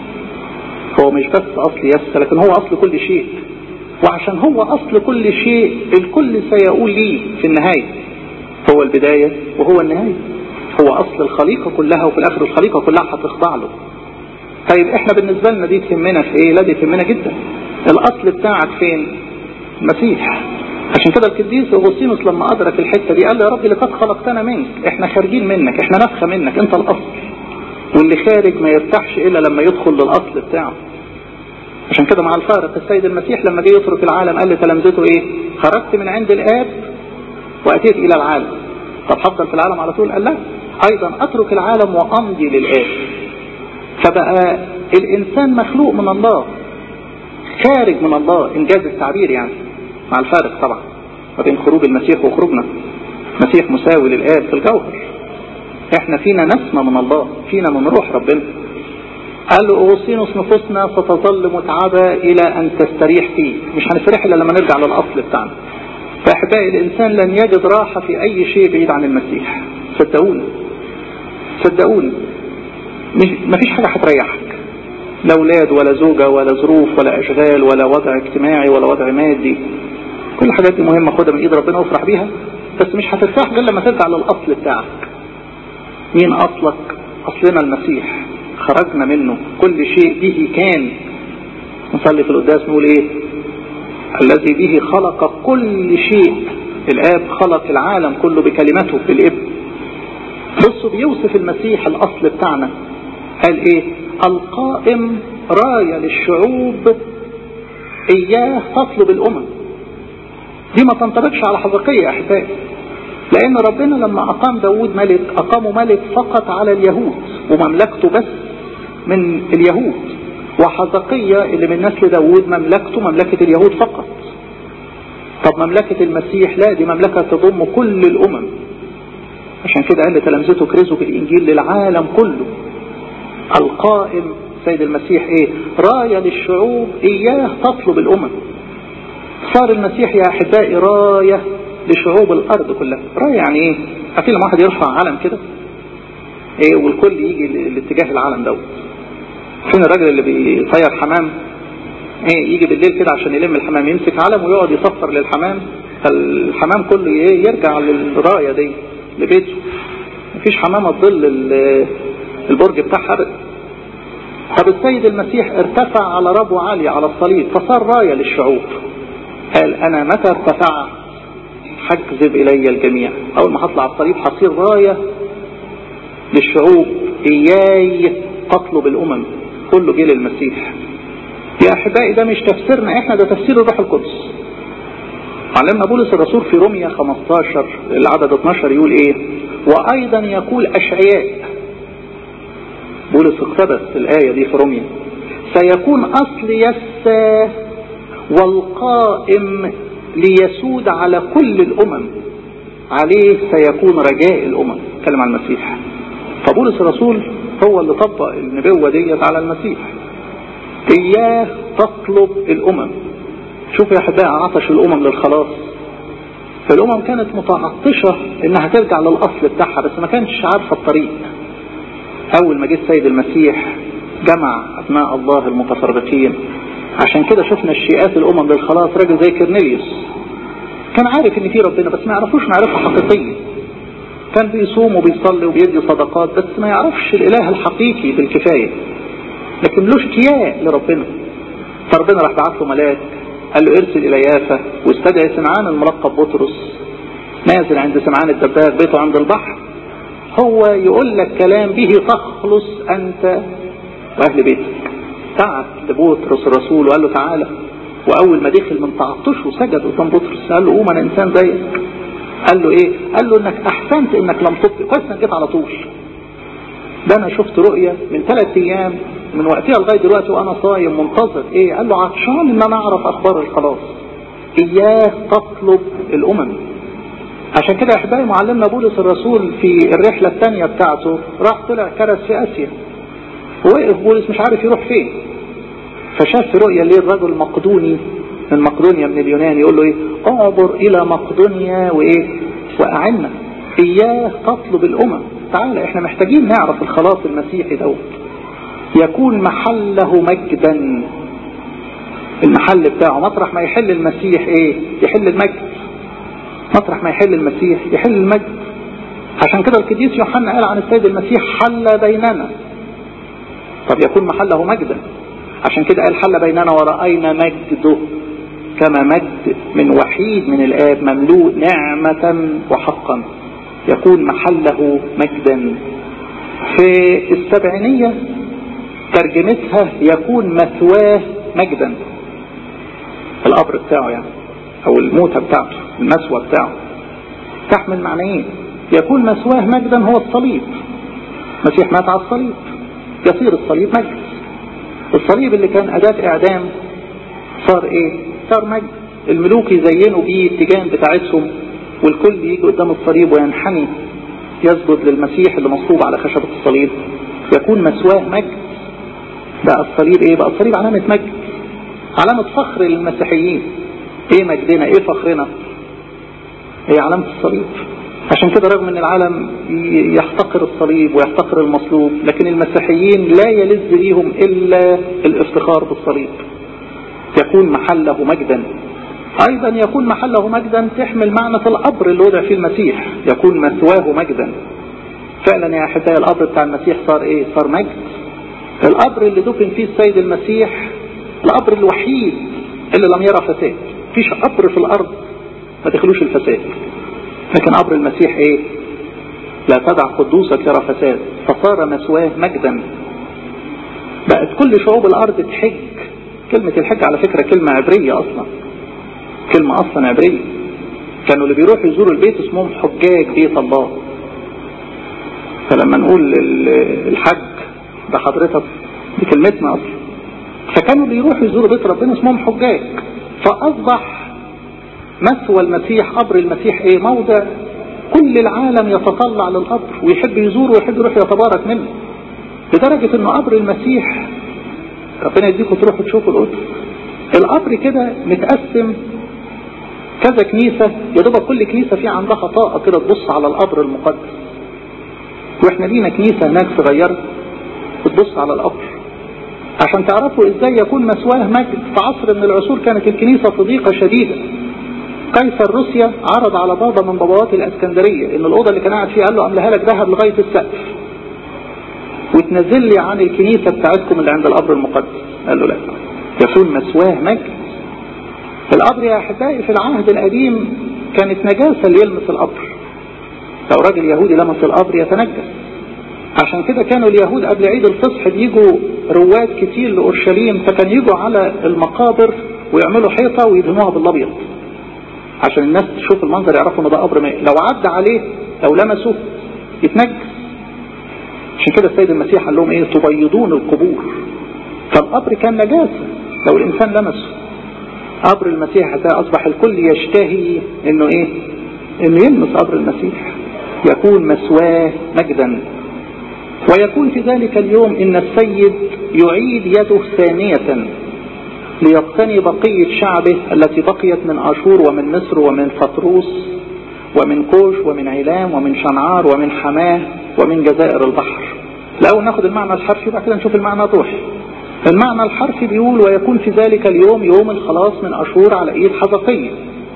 هو مش بس اصل يس لكن هو اصل كل شيء وعشان هو اصل كل شيء الكل سيقول ليه في النهاية هو البداية وهو النهاية هو اصل الخليقة كلها وفي الاخر الخليقة كلها هتخضع له طيب احنا بالنسبة لنا دي تهمنا في ايه لا دي تهمنا جدا الاصل بتاعك فين المسيح عشان كده القديس اغسطينوس لما ادرك الحتة دي قال له يا رب لقد خلقتنا منك احنا خارجين منك احنا نفخة منك انت الاصل واللي خارج ما يرتاحش الا لما يدخل للاصل بتاعه عشان كده مع الفارق السيد المسيح لما جه يترك العالم قال لتلامذته ايه خرجت من عند الاب واتيت الى العالم طب هفضل في العالم على طول قال لا ايضا اترك العالم وامضي للاب فبقى الانسان مخلوق من الله خارج من الله انجاز التعبير يعني مع الفارق طبعا ما بين خروج المسيح وخروجنا المسيح مساوي للاب في الجوهر احنا فينا نسمة من الله فينا من روح ربنا قال له أوصينوس نفوسنا ستظل متعبة إلى أن تستريح فيه مش هنستريح إلا لما نرجع للأصل بتاعنا فأحبائي الإنسان لن يجد راحة في أي شيء بعيد عن المسيح صدقوني صدقوني مش مفيش حاجة هتريحك لا أولاد ولا زوجة ولا ظروف ولا أشغال ولا وضع اجتماعي ولا وضع مادي كل الحاجات دي مهمة خدها من إيد ربنا وافرح بيها بس مش هترتاح غير لما ترجع للاصل بتاعك مين اصلك اصلنا المسيح خرجنا منه كل شيء به كان نصلي في القداس نقول ايه الذي به خلق كل شيء الاب خلق العالم كله بكلمته في الابن بصوا بيوصف المسيح الاصل بتاعنا قال ايه القائم راية للشعوب اياه تطلب الامم دي ما تنطبقش على حقيقية احبائي لان ربنا لما اقام داود ملك اقامه ملك فقط على اليهود ومملكته بس من اليهود وحزقية اللي من نسل داود مملكته مملكة اليهود فقط طب مملكة المسيح لا دي مملكة تضم كل الامم عشان كده قال لتلامذته كرزوا بالانجيل للعالم كله القائم سيد المسيح ايه راية للشعوب اياه تطلب الامم صار المسيح يا احبائي راية لشعوب الارض كلها راية يعني ايه عارفين لما واحد يرفع علم كده ايه والكل يجي لاتجاه العلم دوت فين الراجل اللي بيطير حمام ايه يجي بالليل كده عشان يلم الحمام يمسك علم ويقعد يصفر للحمام فالحمام كله ايه يرجع للراية دي لبيته مفيش حمامة تضل البرج بتاعها ابدا طب السيد المسيح ارتفع على ربو عالي على الصليب فصار راية للشعوب قال انا متى ارتفع حجذب الي الجميع اول ما هطلع الصليب هصير راية للشعوب اياي تطلب الامم كله جه للمسيح يا احبائي ده مش تفسيرنا احنا ده تفسير الروح القدس علمنا بولس الرسول في روميا 15 العدد 12 يقول ايه وايضا يقول اشعياء بولس اقتبس الآية دي في روميا سيكون أصل يسى والقائم ليسود على كل الأمم عليه سيكون رجاء الأمم كلم عن المسيح فبولس الرسول هو اللي طبق النبوة ديت على المسيح إياه تطلب الأمم شوفوا يا أحبائي عطش الأمم للخلاص فالأمم كانت متعطشة إنها ترجع للأصل بتاعها بس ما كانش عارفة الطريق أول ما جه السيد المسيح جمع أبناء الله المتفرقين عشان كده شفنا الشيئات الأمم للخلاص راجل زي كرنيليوس كان عارف إن في ربنا بس ما يعرفوش معرفة حقيقية كان بيصوم وبيصلي وبيدي صدقات بس ما يعرفش الإله الحقيقي بالكفاية لكن له اشتياق لربنا فربنا راح بعت له ملاك قال له ارسل إلى يافا واستدعي سمعان الملقب بطرس نازل عند سمعان الدباغ بيته عند البحر هو يقول لك كلام به تخلص أنت وأهل بيتك بعت لبطرس الرسول وقال له تعالى وأول ما دخل من تعطشه سجد قدام بطرس قال له قوم أنا إنسان زيك قال له إيه؟ قال له إنك أحسنت إنك لم تبطئ كويس إنك جيت على طول ده أنا شفت رؤية من ثلاث أيام من وقتها لغاية دلوقتي وأنا صايم منتظر إيه؟ قال له عطشان إن أنا أعرف أخبار الخلاص إياه تطلب الأمم عشان كده احبائي معلمنا بولس الرسول في الرحلة الثانية بتاعته راح طلع كرس في اسيا ووقف بولس مش عارف يروح فين فشاف في رؤية ليه الرجل مقدوني من مقدونيا من اليونان يقول له ايه اعبر الى مقدونيا وايه واعنا اياه تطلب الامم تعالى احنا محتاجين نعرف الخلاص المسيحي دوت يكون محله مجدا المحل بتاعه مطرح ما يحل المسيح ايه يحل المجد مطرح ما يحل المسيح يحل المجد عشان كده القديس يوحنا قال عن السيد المسيح حل بيننا طب يكون محله مجدا عشان كده قال حل بيننا ورأينا مجده كما مجد من وحيد من الآب مملوء نعمة وحقا يكون محله مجدا في السبعينية ترجمتها يكون مثواه مجدا القبر بتاعه يعني او الموتة بتاعته المسوى بتاعه تحمل معنيين يكون مسواه مجدا هو الصليب المسيح مات على الصليب يصير الصليب مجد الصليب اللي كان أداة إعدام صار إيه صار مجد الملوك يزينوا بيه التيجان بتاعتهم والكل يجي قدام الصليب وينحني يسجد للمسيح اللي مصلوب على خشبة الصليب يكون مسواه مجد بقى الصليب ايه بقى الصليب علامة مجد علامة فخر للمسيحيين ايه مجدنا ايه فخرنا هي علامة الصليب عشان كده رغم ان العالم يحتقر الصليب ويحتقر المصلوب لكن المسيحيين لا يلذ بيهم الا الافتخار بالصليب يكون محله مجدا ايضا يكون محله مجدا تحمل معنى القبر اللي وضع فيه المسيح يكون مثواه مجدا فعلا يا احبائي القبر بتاع المسيح صار ايه صار مجد القبر اللي دفن فيه السيد المسيح القبر الوحيد اللي لم يرى فساد فيش قبر في الارض ما دخلوش الفساد لكن قبر المسيح ايه لا تدع قدوسك يرى فساد فصار مثواه مجدا بقت كل شعوب الارض تحج كلمة الحج على فكرة كلمة عبرية اصلا كلمة اصلا عبرية كانوا اللي بيروحوا يزوروا البيت اسمهم حجاج بيت الله فلما نقول الحج ده حضرتك دي كلمتنا اصلا فكانوا اللي يروحوا يزوروا بيت ربنا اسمهم حجاج فاصبح مثوى المسيح قبر المسيح ايه موضع كل العالم يتطلع للقبر ويحب يزور ويحب يروح يتبارك منه لدرجة انه قبر المسيح ربنا يديكم تروحوا تشوفوا القدس القبر كده متقسم كذا كنيسة يا دوب كل كنيسة في عندها طاقة كده تبص على القبر المقدس واحنا لينا كنيسة هناك صغيرة بتبص على القبر عشان تعرفوا ازاي يكون مسواه مجد في عصر من العصور كانت الكنيسة في ضيقة شديدة قيصر روسيا عرض على بابا من بابوات الاسكندرية ان الاوضة اللي كان قاعد فيها قال له املاها لك ذهب لغاية السقف وتنزل لي عن الكنيسة بتاعتكم اللي عند القبر المقدس قال له لا يكون مسواه مجد القبر يا احبائي في العهد القديم كانت نجاسة اللي يلمس القبر لو راجل يهودي لمس القبر يتنجس عشان كده كانوا اليهود قبل عيد الفصح بيجوا رواد كتير لأورشليم فكان يجوا على المقابر ويعملوا حيطة ويدهنوها بالأبيض عشان الناس تشوف المنظر يعرفوا ان ده قبر ماء لو عدى عليه لو لمسه يتنجس عشان كده السيد المسيح قال لهم ايه تبيضون القبور فالقبر كان نجاسة لو الانسان لمسه قبر المسيح ده اصبح الكل يشتهي انه ايه انه يلمس قبر المسيح يكون مسواه مجدا ويكون في ذلك اليوم ان السيد يعيد يده ثانية ليقتني بقية شعبه التي بقيت من اشور ومن مصر ومن فطروس ومن كوش ومن علام ومن شنعار ومن حماه ومن جزائر البحر الاول ناخد المعنى الحرفي بعد كده نشوف المعنى الروحي المعنى الحرفي بيقول ويكون في ذلك اليوم يوم الخلاص من اشور على ايد حزقية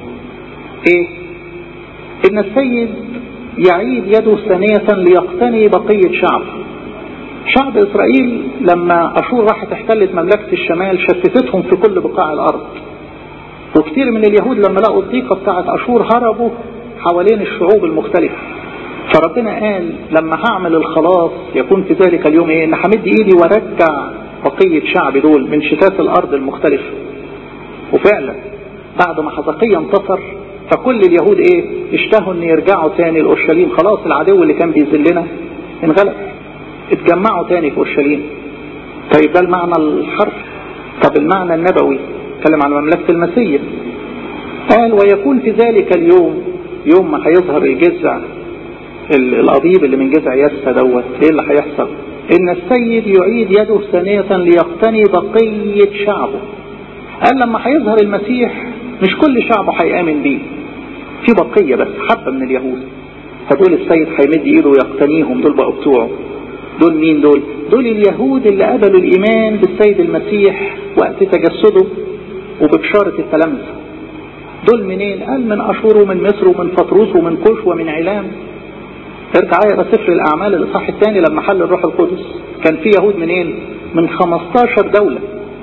ايه ان السيد يعيد يده ثانية ليقتني بقية شعب شعب اسرائيل لما اشور راحت احتلت مملكة الشمال شتتتهم في كل بقاع الارض وكتير من اليهود لما لقوا الضيقة بتاعت اشور هربوا حوالين الشعوب المختلفة فربنا قال لما هعمل الخلاص يكون في ذلك اليوم ايه ان همد ايدي وارجع بقية شعب دول من شتات الارض المختلفة وفعلا بعد ما حزقية انتصر فكل اليهود ايه اشتهوا ان يرجعوا تاني لاورشليم خلاص العدو اللي كان بيذلنا انغلب اتجمعوا تاني في اورشليم طيب ده المعنى الحرف طب المعنى النبوي اتكلم عن مملكة المسيح قال ويكون في ذلك اليوم يوم ما هيظهر الجذع القضيب اللي من جذع يسا دوت ايه اللي هيحصل ان السيد يعيد يده ثانية ليقتني بقية شعبه قال لما هيظهر المسيح مش كل شعبه هيآمن بيه في بقية بس حبة من اليهود فدول السيد هيمد ايده ويقتنيهم دول بقوا بتوعه دول مين دول دول اليهود اللي قبلوا الايمان بالسيد المسيح وقت تجسده وببشارة التلامذة دول منين قال من اشور ومن مصر ومن فطروس ومن كوش ومن علام ارجع اقرا سفر الاعمال الاصحاح الثاني لما حل الروح القدس كان في يهود منين من 15 دولة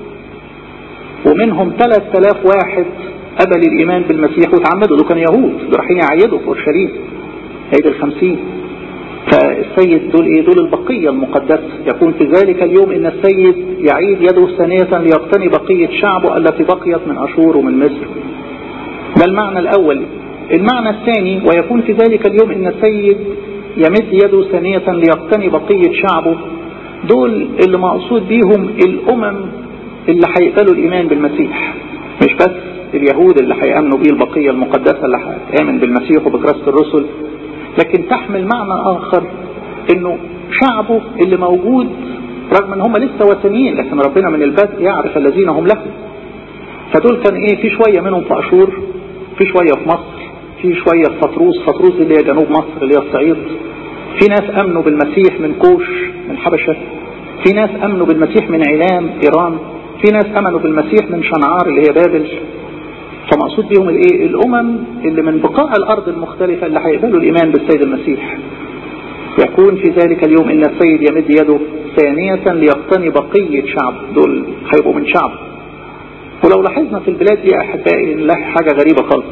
ومنهم 3000 واحد قبل الايمان بالمسيح وتعمدوا دول كانوا يهود دول رايحين يعيدوا في اورشليم عيد الخمسين فالسيد دول ايه دول البقية المقدسة يكون في ذلك اليوم ان السيد يعيد يده ثانية ليقتني بقية شعبه التي بقيت من اشور ومن مصر ده المعنى الاول المعنى الثاني ويكون في ذلك اليوم ان السيد يمد يده ثانية ليقتني بقية شعبه دول اللي مقصود بيهم الامم اللي هيقبلوا الايمان بالمسيح مش بس اليهود اللي هيامنوا بيه البقية المقدسة اللي هتامن بالمسيح وبكراسة الرسل لكن تحمل معنى اخر انه شعبه اللي موجود رغم ان هم لسه وثنيين لكن ربنا من البدء يعرف الذين هم له فدول كان ايه في شوية منهم في اشور في شوية في مصر في شوية في فطروس فطروس اللي هي جنوب مصر اللي هي الصعيد في ناس امنوا بالمسيح من كوش من حبشة في ناس امنوا بالمسيح من علام ايران في ناس امنوا بالمسيح من شنعار اللي هي بابل فمقصود بيهم الايه الامم اللي من بقاع الارض المختلفة اللي هيقبلوا الايمان بالسيد المسيح يكون في ذلك اليوم ان السيد يمد يده ثانية ليقتني بقية شعب دول هيبقوا من شعب ولو لاحظنا في البلاد دي احبائي نلاقي حاجة غريبة خالص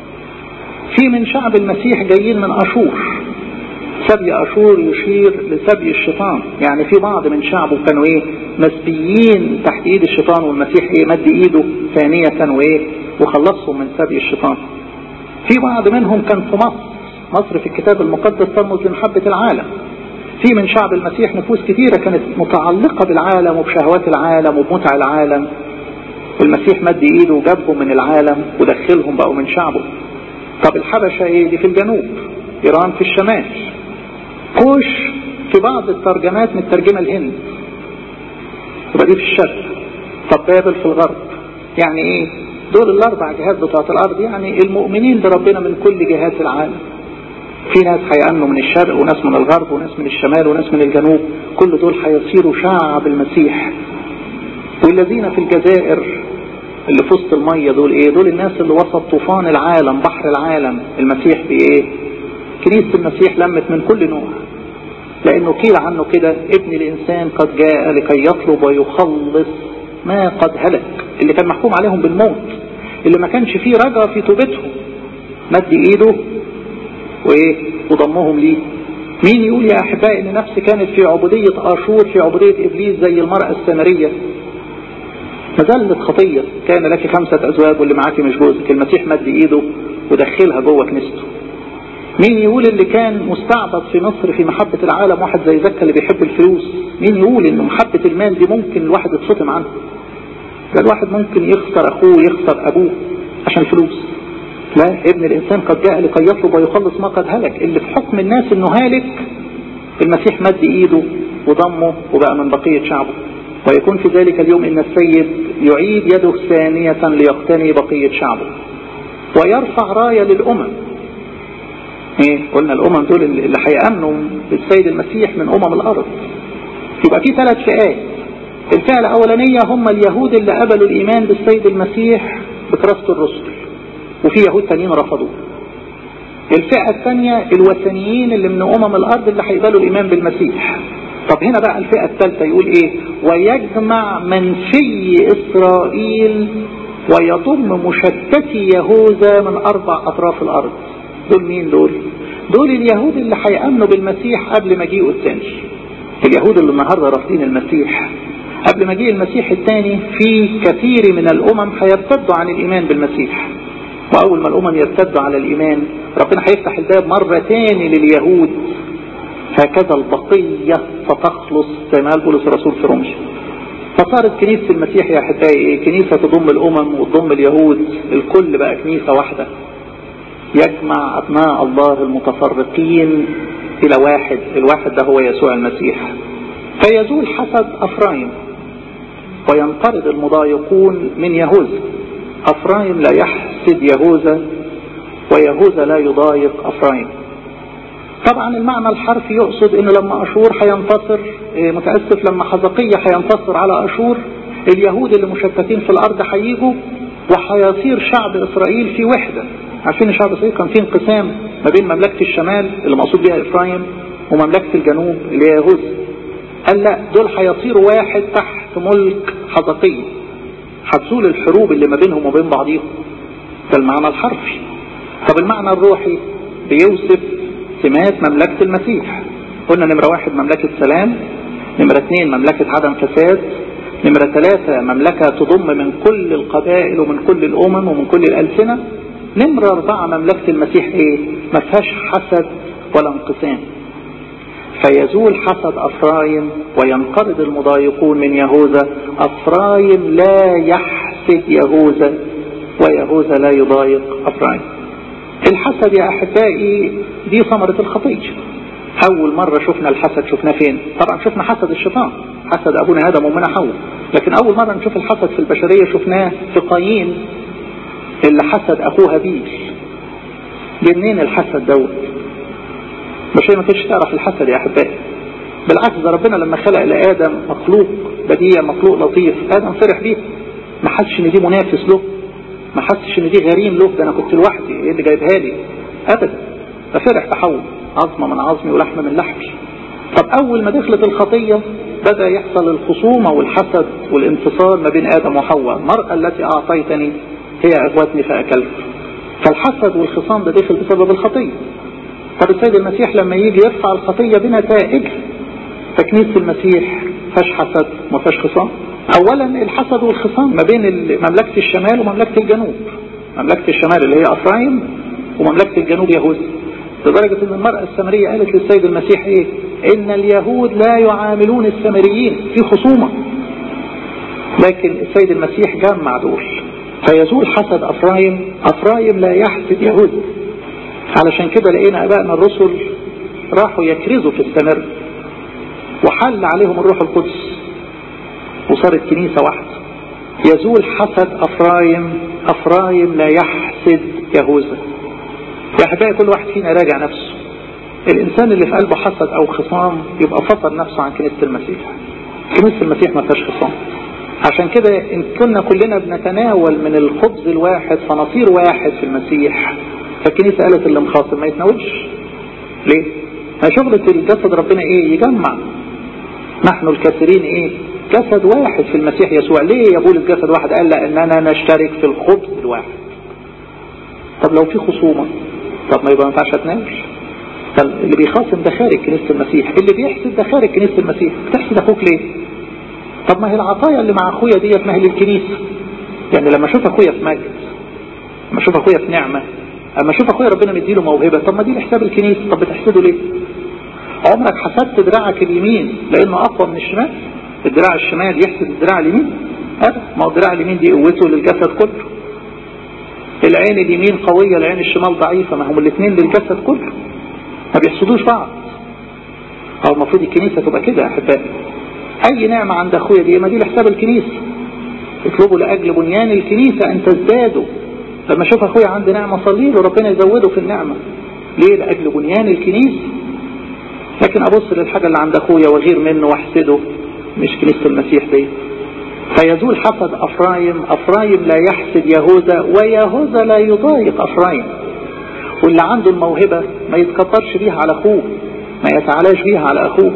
في من شعب المسيح جايين من اشور سبي اشور يشير لسبي الشيطان يعني في بعض من شعبه كانوا ايه مسبيين تحت ايد الشيطان والمسيح ايه مد ايده ثانية وايه وخلصهم من سبي الشيطان في بعض منهم كان في مصر مصر في الكتاب المقدس ترمز لمحبة العالم في من شعب المسيح نفوس كثيرة كانت متعلقة بالعالم وبشهوات العالم وبمتع العالم والمسيح مد ايده وجابهم من العالم ودخلهم بقوا من شعبه طب الحبشة ايه دي في الجنوب ايران في الشمال كوش في بعض الترجمات مترجمة الهند يبقى دي في الشرق طب بابل في الغرب يعني ايه دول الاربع جهات بتاعت الارض يعني المؤمنين بربنا من كل جهات العالم في ناس هيأمنوا من الشرق وناس من الغرب وناس من الشمال وناس من الجنوب كل دول هيصيروا شعب المسيح والذين في الجزائر اللي في وسط المية دول ايه دول الناس اللي وسط طوفان العالم بحر العالم المسيح بايه كنيسة المسيح لمت من كل نوع لانه قيل عنه كده ابن الانسان قد جاء لكي يطلب ويخلص ما قد هلك اللي كان محكوم عليهم بالموت اللي ما كانش فيه رجا في توبتهم مد ايده وايه وضمهم ليه مين يقول يا احبائي ان نفسي كانت في عبودية اشور في عبودية ابليس زي المرأة السامرية مزلة خطية كان لك خمسة ازواج واللي معاكي مش جوزك المسيح مد ايده ودخلها جوه كنيسته مين يقول اللي كان مستعبد في مصر في محبة العالم واحد زي زكا اللي بيحب الفلوس مين يقول ان محبة المال دي ممكن الواحد يتفطم عنها ده الواحد ممكن يخسر اخوه يخسر ابوه عشان فلوس لا ابن الانسان قد جاء لكي يطلب ويخلص ما قد هلك اللي في حكم الناس انه هالك المسيح مد ايده وضمه وبقى من بقية شعبه ويكون في ذلك اليوم ان السيد يعيد يده ثانية ليقتني بقية شعبه ويرفع راية للامم ايه قلنا الامم دول اللي هيأمنوا بالسيد المسيح من امم الارض يبقى في ثلاث فئات الفئة الاولانية هم اليهود اللي قبلوا الايمان بالسيد المسيح بكراسة الرسل وفي يهود تانيين رفضوه الفئة الثانية الوثنيين اللي من امم الارض اللي هيقبلوا الايمان بالمسيح طب هنا بقى الفئة الثالثة يقول ايه ويجمع منسي اسرائيل ويضم مشتتي يهوذا من اربع اطراف الارض دول مين دول دول اليهود اللي هيأمنوا بالمسيح قبل مجيئه الثاني اليهود اللي النهاردة رافضين المسيح قبل مجيء المسيح الثاني في كثير من الامم هيرتدوا عن الايمان بالمسيح واول ما الامم يرتدوا على الايمان ربنا هيفتح الباب مرة تاني لليهود هكذا البقية فتخلص زي ما قال بولس الرسول في رومش فصارت كنيسة المسيح يا احبائي كنيسة تضم الامم وتضم اليهود الكل بقى كنيسة واحدة يجمع ابناء الله المتفرقين الى واحد الواحد ده هو يسوع المسيح فيزول حسد افرايم وينطرد المضايقون من يهوذا افرايم لا يحسد يهوذا ويهوذا لا يضايق افرايم طبعا المعنى الحرفي يقصد ان لما اشور هينتصر متاسف لما حزقية هينتصر على اشور اليهود اللي مشتتين في الارض هيجوا وهيصير شعب اسرائيل في وحده عارفين شعب اسرائيل كان فيه انقسام ما بين مملكة الشمال اللي مقصود بها افرايم ومملكة الجنوب اللي هي يهوذا قال لا دول هيصيروا واحد تحت ملك حزقية هتزول الحروب اللي ما بينهم وبين بعضيهم ده المعنى الحرفي طب المعنى الروحي بيوصف سمات مملكة المسيح قلنا نمرة واحد مملكة سلام نمرة اثنين مملكة عدم فساد نمرة ثلاثة مملكة تضم من كل القبائل ومن كل الأمم ومن كل الألسنة نمرة أربعة مملكة المسيح إيه؟ ما فيهاش حسد ولا انقسام فيزول حسد أفرايم وينقرض المضايقون من يهوذا أفرايم لا يحسد يهوذا ويهوذا لا يضايق أفرايم الحسد يا أحبائي دي ثمرة الخطية أول مرة شفنا الحسد شفناه فين طبعا شفنا حسد الشيطان حسد أبونا آدم وأمنا حواء لكن أول مرة نشوف الحسد في البشرية شفناه في قايين اللي حسد أخوه هابيل منين الحسد دوت مش ما كانش تعرف الحسد يا أحبائي بالعكس ده ربنا لما خلق لآدم مخلوق بديع مخلوق لطيف آدم فرح بيه ما حدش ان دي منافس له ما حسش ان دي غريم له ده انا كنت لوحدي ايه اللي جايبها لي ابدا ففرح تحول عظمة من عظمي ولحم من لحمي طب اول ما دخلت الخطية بدأ يحصل الخصومة والحسد والانتصار ما بين ادم وحواء المرأة التي اعطيتني هي اغوتني فاكلت فالحسد والخصام ده دخل بسبب الخطية طب السيد المسيح لما يجي يرفع الخطية بنتائج فكنيسة المسيح فاش حسد ما فاش خصام اولا الحسد والخصام ما بين مملكة الشمال ومملكة الجنوب مملكة الشمال اللي هي افرايم ومملكة الجنوب يهوذا لدرجة ان المرأة السامرية قالت للسيد المسيح ايه ان اليهود لا يعاملون السامريين في خصومة لكن السيد المسيح جمع دول فيزول حسد افرايم افرايم لا يحسد يهود علشان كده لقينا ابائنا الرسل راحوا يكرزوا في السمر وحل عليهم الروح القدس وصارت كنيسة واحدة يزول حسد افرايم افرايم لا يحسد يهوذا يا احبائي كل واحد فينا راجع نفسه الانسان اللي في قلبه حسد او خصام يبقى فصل نفسه عن كنيسة المسيح كنيسة المسيح ما فيهاش خصام عشان كده ان كنا كلنا بنتناول من الخبز الواحد فنصير واحد في المسيح فالكنيسة قالت اللي مخاصم ما يتناولش ليه ما شغلة الجسد ربنا ايه يجمع نحن الكثيرين ايه جسد واحد في المسيح يسوع ليه يا بولس جسد واحد قال لاننا نشترك في الخبز الواحد طب لو في خصومة طب ما يبقى ما ينفعش اتناول طب اللي بيخاصم ده خارج كنيسة المسيح اللي بيحسد ده خارج كنيسة المسيح بتحسد اخوك ليه طب ما هي العطايا اللي مع اخويا ديت ما هي للكنيسة يعني لما اشوف اخويا في مجد لما اشوف اخويا في نعمة اما اشوف اخويا ربنا مديله موهبة طب ما دي لحساب الكنيسة طب بتحسده ليه عمرك حسدت دراعك اليمين لانه اقوى من الشمال الدراع الشمال يحسد الدراع اليمين ابدا ما هو الدراع اليمين دي قوته للجسد كله العين اليمين قوية العين الشمال ضعيفة ما هم الاثنين للجسد كله ما بيحسدوش بعض او المفروض الكنيسة تبقى كده يا احبائي اي نعمة عند اخويا دي ما دي لحساب الكنيسة اطلبوا لاجل بنيان الكنيسة ان تزدادوا لما اشوف اخويا عنده نعمة صلي له ربنا يزوده في النعمة ليه لاجل بنيان الكنيسة لكن ابص للحاجة اللي عند اخويا واغير منه واحسده مش كنيسة المسيح دي فيزول حسد افرايم افرايم لا يحسد يهوذا ويهوذا لا يضايق افرايم واللي عنده الموهبة ما يتكبرش بيها على اخوه ما يتعلاش بيها على اخوه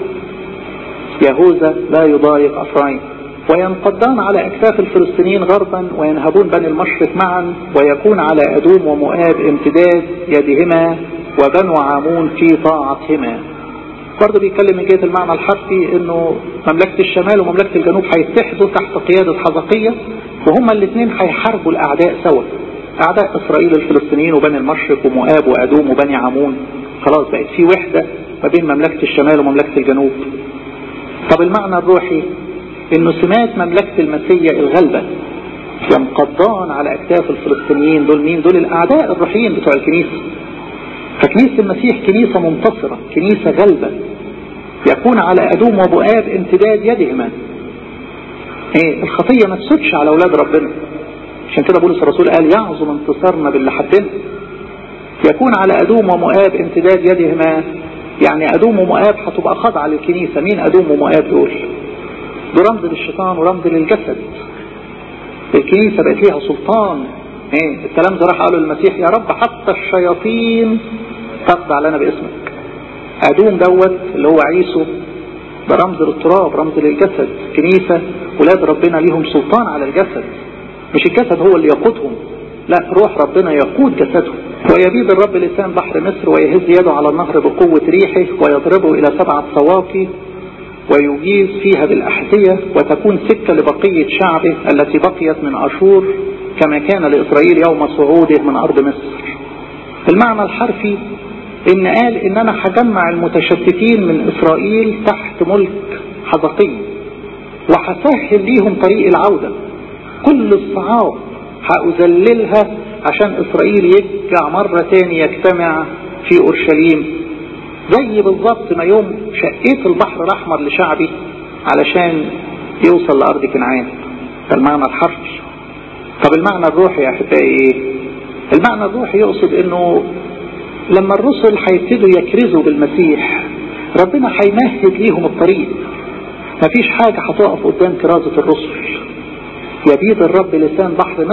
يهوذا لا يضايق افرايم وينقضان على اكتاف الفلسطينيين غربا وينهبون بني المشرق معا ويكون على ادوم ومؤاب امتداد يدهما وبنو عامون في طاعتهما برضه بيتكلم من جهة المعنى الحرفي انه مملكة الشمال ومملكة الجنوب هيتحدوا تحت قيادة حزقية وهما الاثنين هيحاربوا الاعداء سوا اعداء اسرائيل الفلسطينيين وبني المشرق ومؤاب وادوم وبني عمون خلاص بقت في وحدة ما بين مملكة الشمال ومملكة الجنوب طب المعنى الروحي انه سمات مملكة المسيا الغلبة ينقضان على اكتاف الفلسطينيين دول مين دول الاعداء الروحيين بتوع الكنيسة فكنيسة المسيح كنيسة منتصرة كنيسة غلبة يكون على أدوم وبؤاب امتداد يدهما ايه الخطية ما تسدش على أولاد ربنا عشان كده بولس الرسول قال يعظم انتصارنا باللي حبنا يكون على أدوم ومؤاب امتداد يدهما يعني أدوم ومؤاب هتبقى خاضعة للكنيسة مين أدوم ومؤاب دول ده رمز للشيطان ورمز للجسد الكنيسة بقت ليها سلطان ايه الكلام ده راح قاله المسيح يا رب حتى الشياطين تخضع لنا باسمك ادوم دوت اللي هو عيسو ده رمز للتراب رمز للجسد كنيسة ولاد ربنا ليهم سلطان على الجسد مش الجسد هو اللي يقودهم لا روح ربنا يقود جسدهم ويبيد الرب لسان بحر مصر ويهز يده على النهر بقوة ريحه ويضربه إلى سبعة سواقي ويجيز فيها بالأحذية وتكون سكة لبقية شعبه التي بقيت من أشور كما كان لإسرائيل يوم صعوده من أرض مصر المعنى الحرفي إن قال إن أنا هجمع المتشتتين من إسرائيل تحت ملك حزقي وهسهل ليهم طريق العودة كل الصعاب هأذللها عشان إسرائيل يرجع مرة تاني يجتمع في أورشليم زي بالظبط ما يوم شقيت البحر الأحمر لشعبي علشان يوصل لأرض كنعان ده المعنى الحرفي طب المعنى الروحي يا أحبائي إيه؟ المعنى الروحي يقصد إنه لما الرسل هيبتدوا يكرزوا بالمسيح ربنا هيمهد ليهم الطريق مفيش حاجة هتقف قدام كرازة الرسل يبيد الرب لسان بحر مصر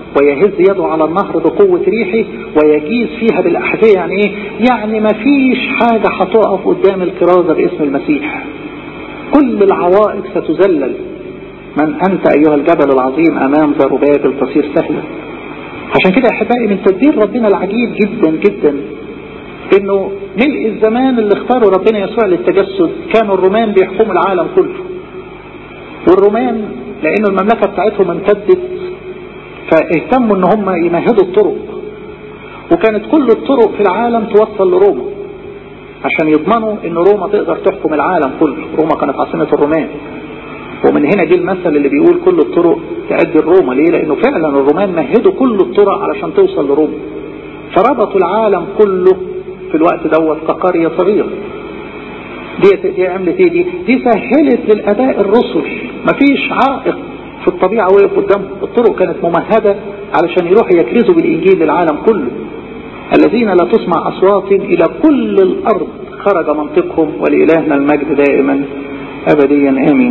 ويهز يده على النهر بقوة ريحه ويجيز فيها بالأحذية يعني ايه يعني ما فيش حاجة هتقف قدام الكرازة باسم المسيح كل العوائق ستذلل من أنت أيها الجبل العظيم أمام زربابل تصير سهلة عشان كده أحبائي من تدبير ربنا العجيب جدا جدا انه ملء الزمان اللي اختاره ربنا يسوع للتجسد كانوا الرومان بيحكموا العالم كله والرومان لان المملكة بتاعتهم امتدت فاهتموا ان هم يمهدوا الطرق وكانت كل الطرق في العالم توصل لروما عشان يضمنوا ان روما تقدر تحكم العالم كله روما كانت عاصمة الرومان ومن هنا جه المثل اللي بيقول كل الطرق تؤدي لروما ليه لانه فعلا الرومان مهدوا كل الطرق علشان توصل لروما فربطوا العالم كله في الوقت دوت كقرية صغيرة دي دي عملت ايه دي دي سهلت للاباء الرسل مفيش عائق في الطبيعة وقف قدامهم الطرق كانت ممهدة علشان يروحوا يكرزوا بالانجيل للعالم كله الذين لا تسمع اصوات الى كل الارض خرج منطقهم ولإلهنا المجد دائما ابديا امين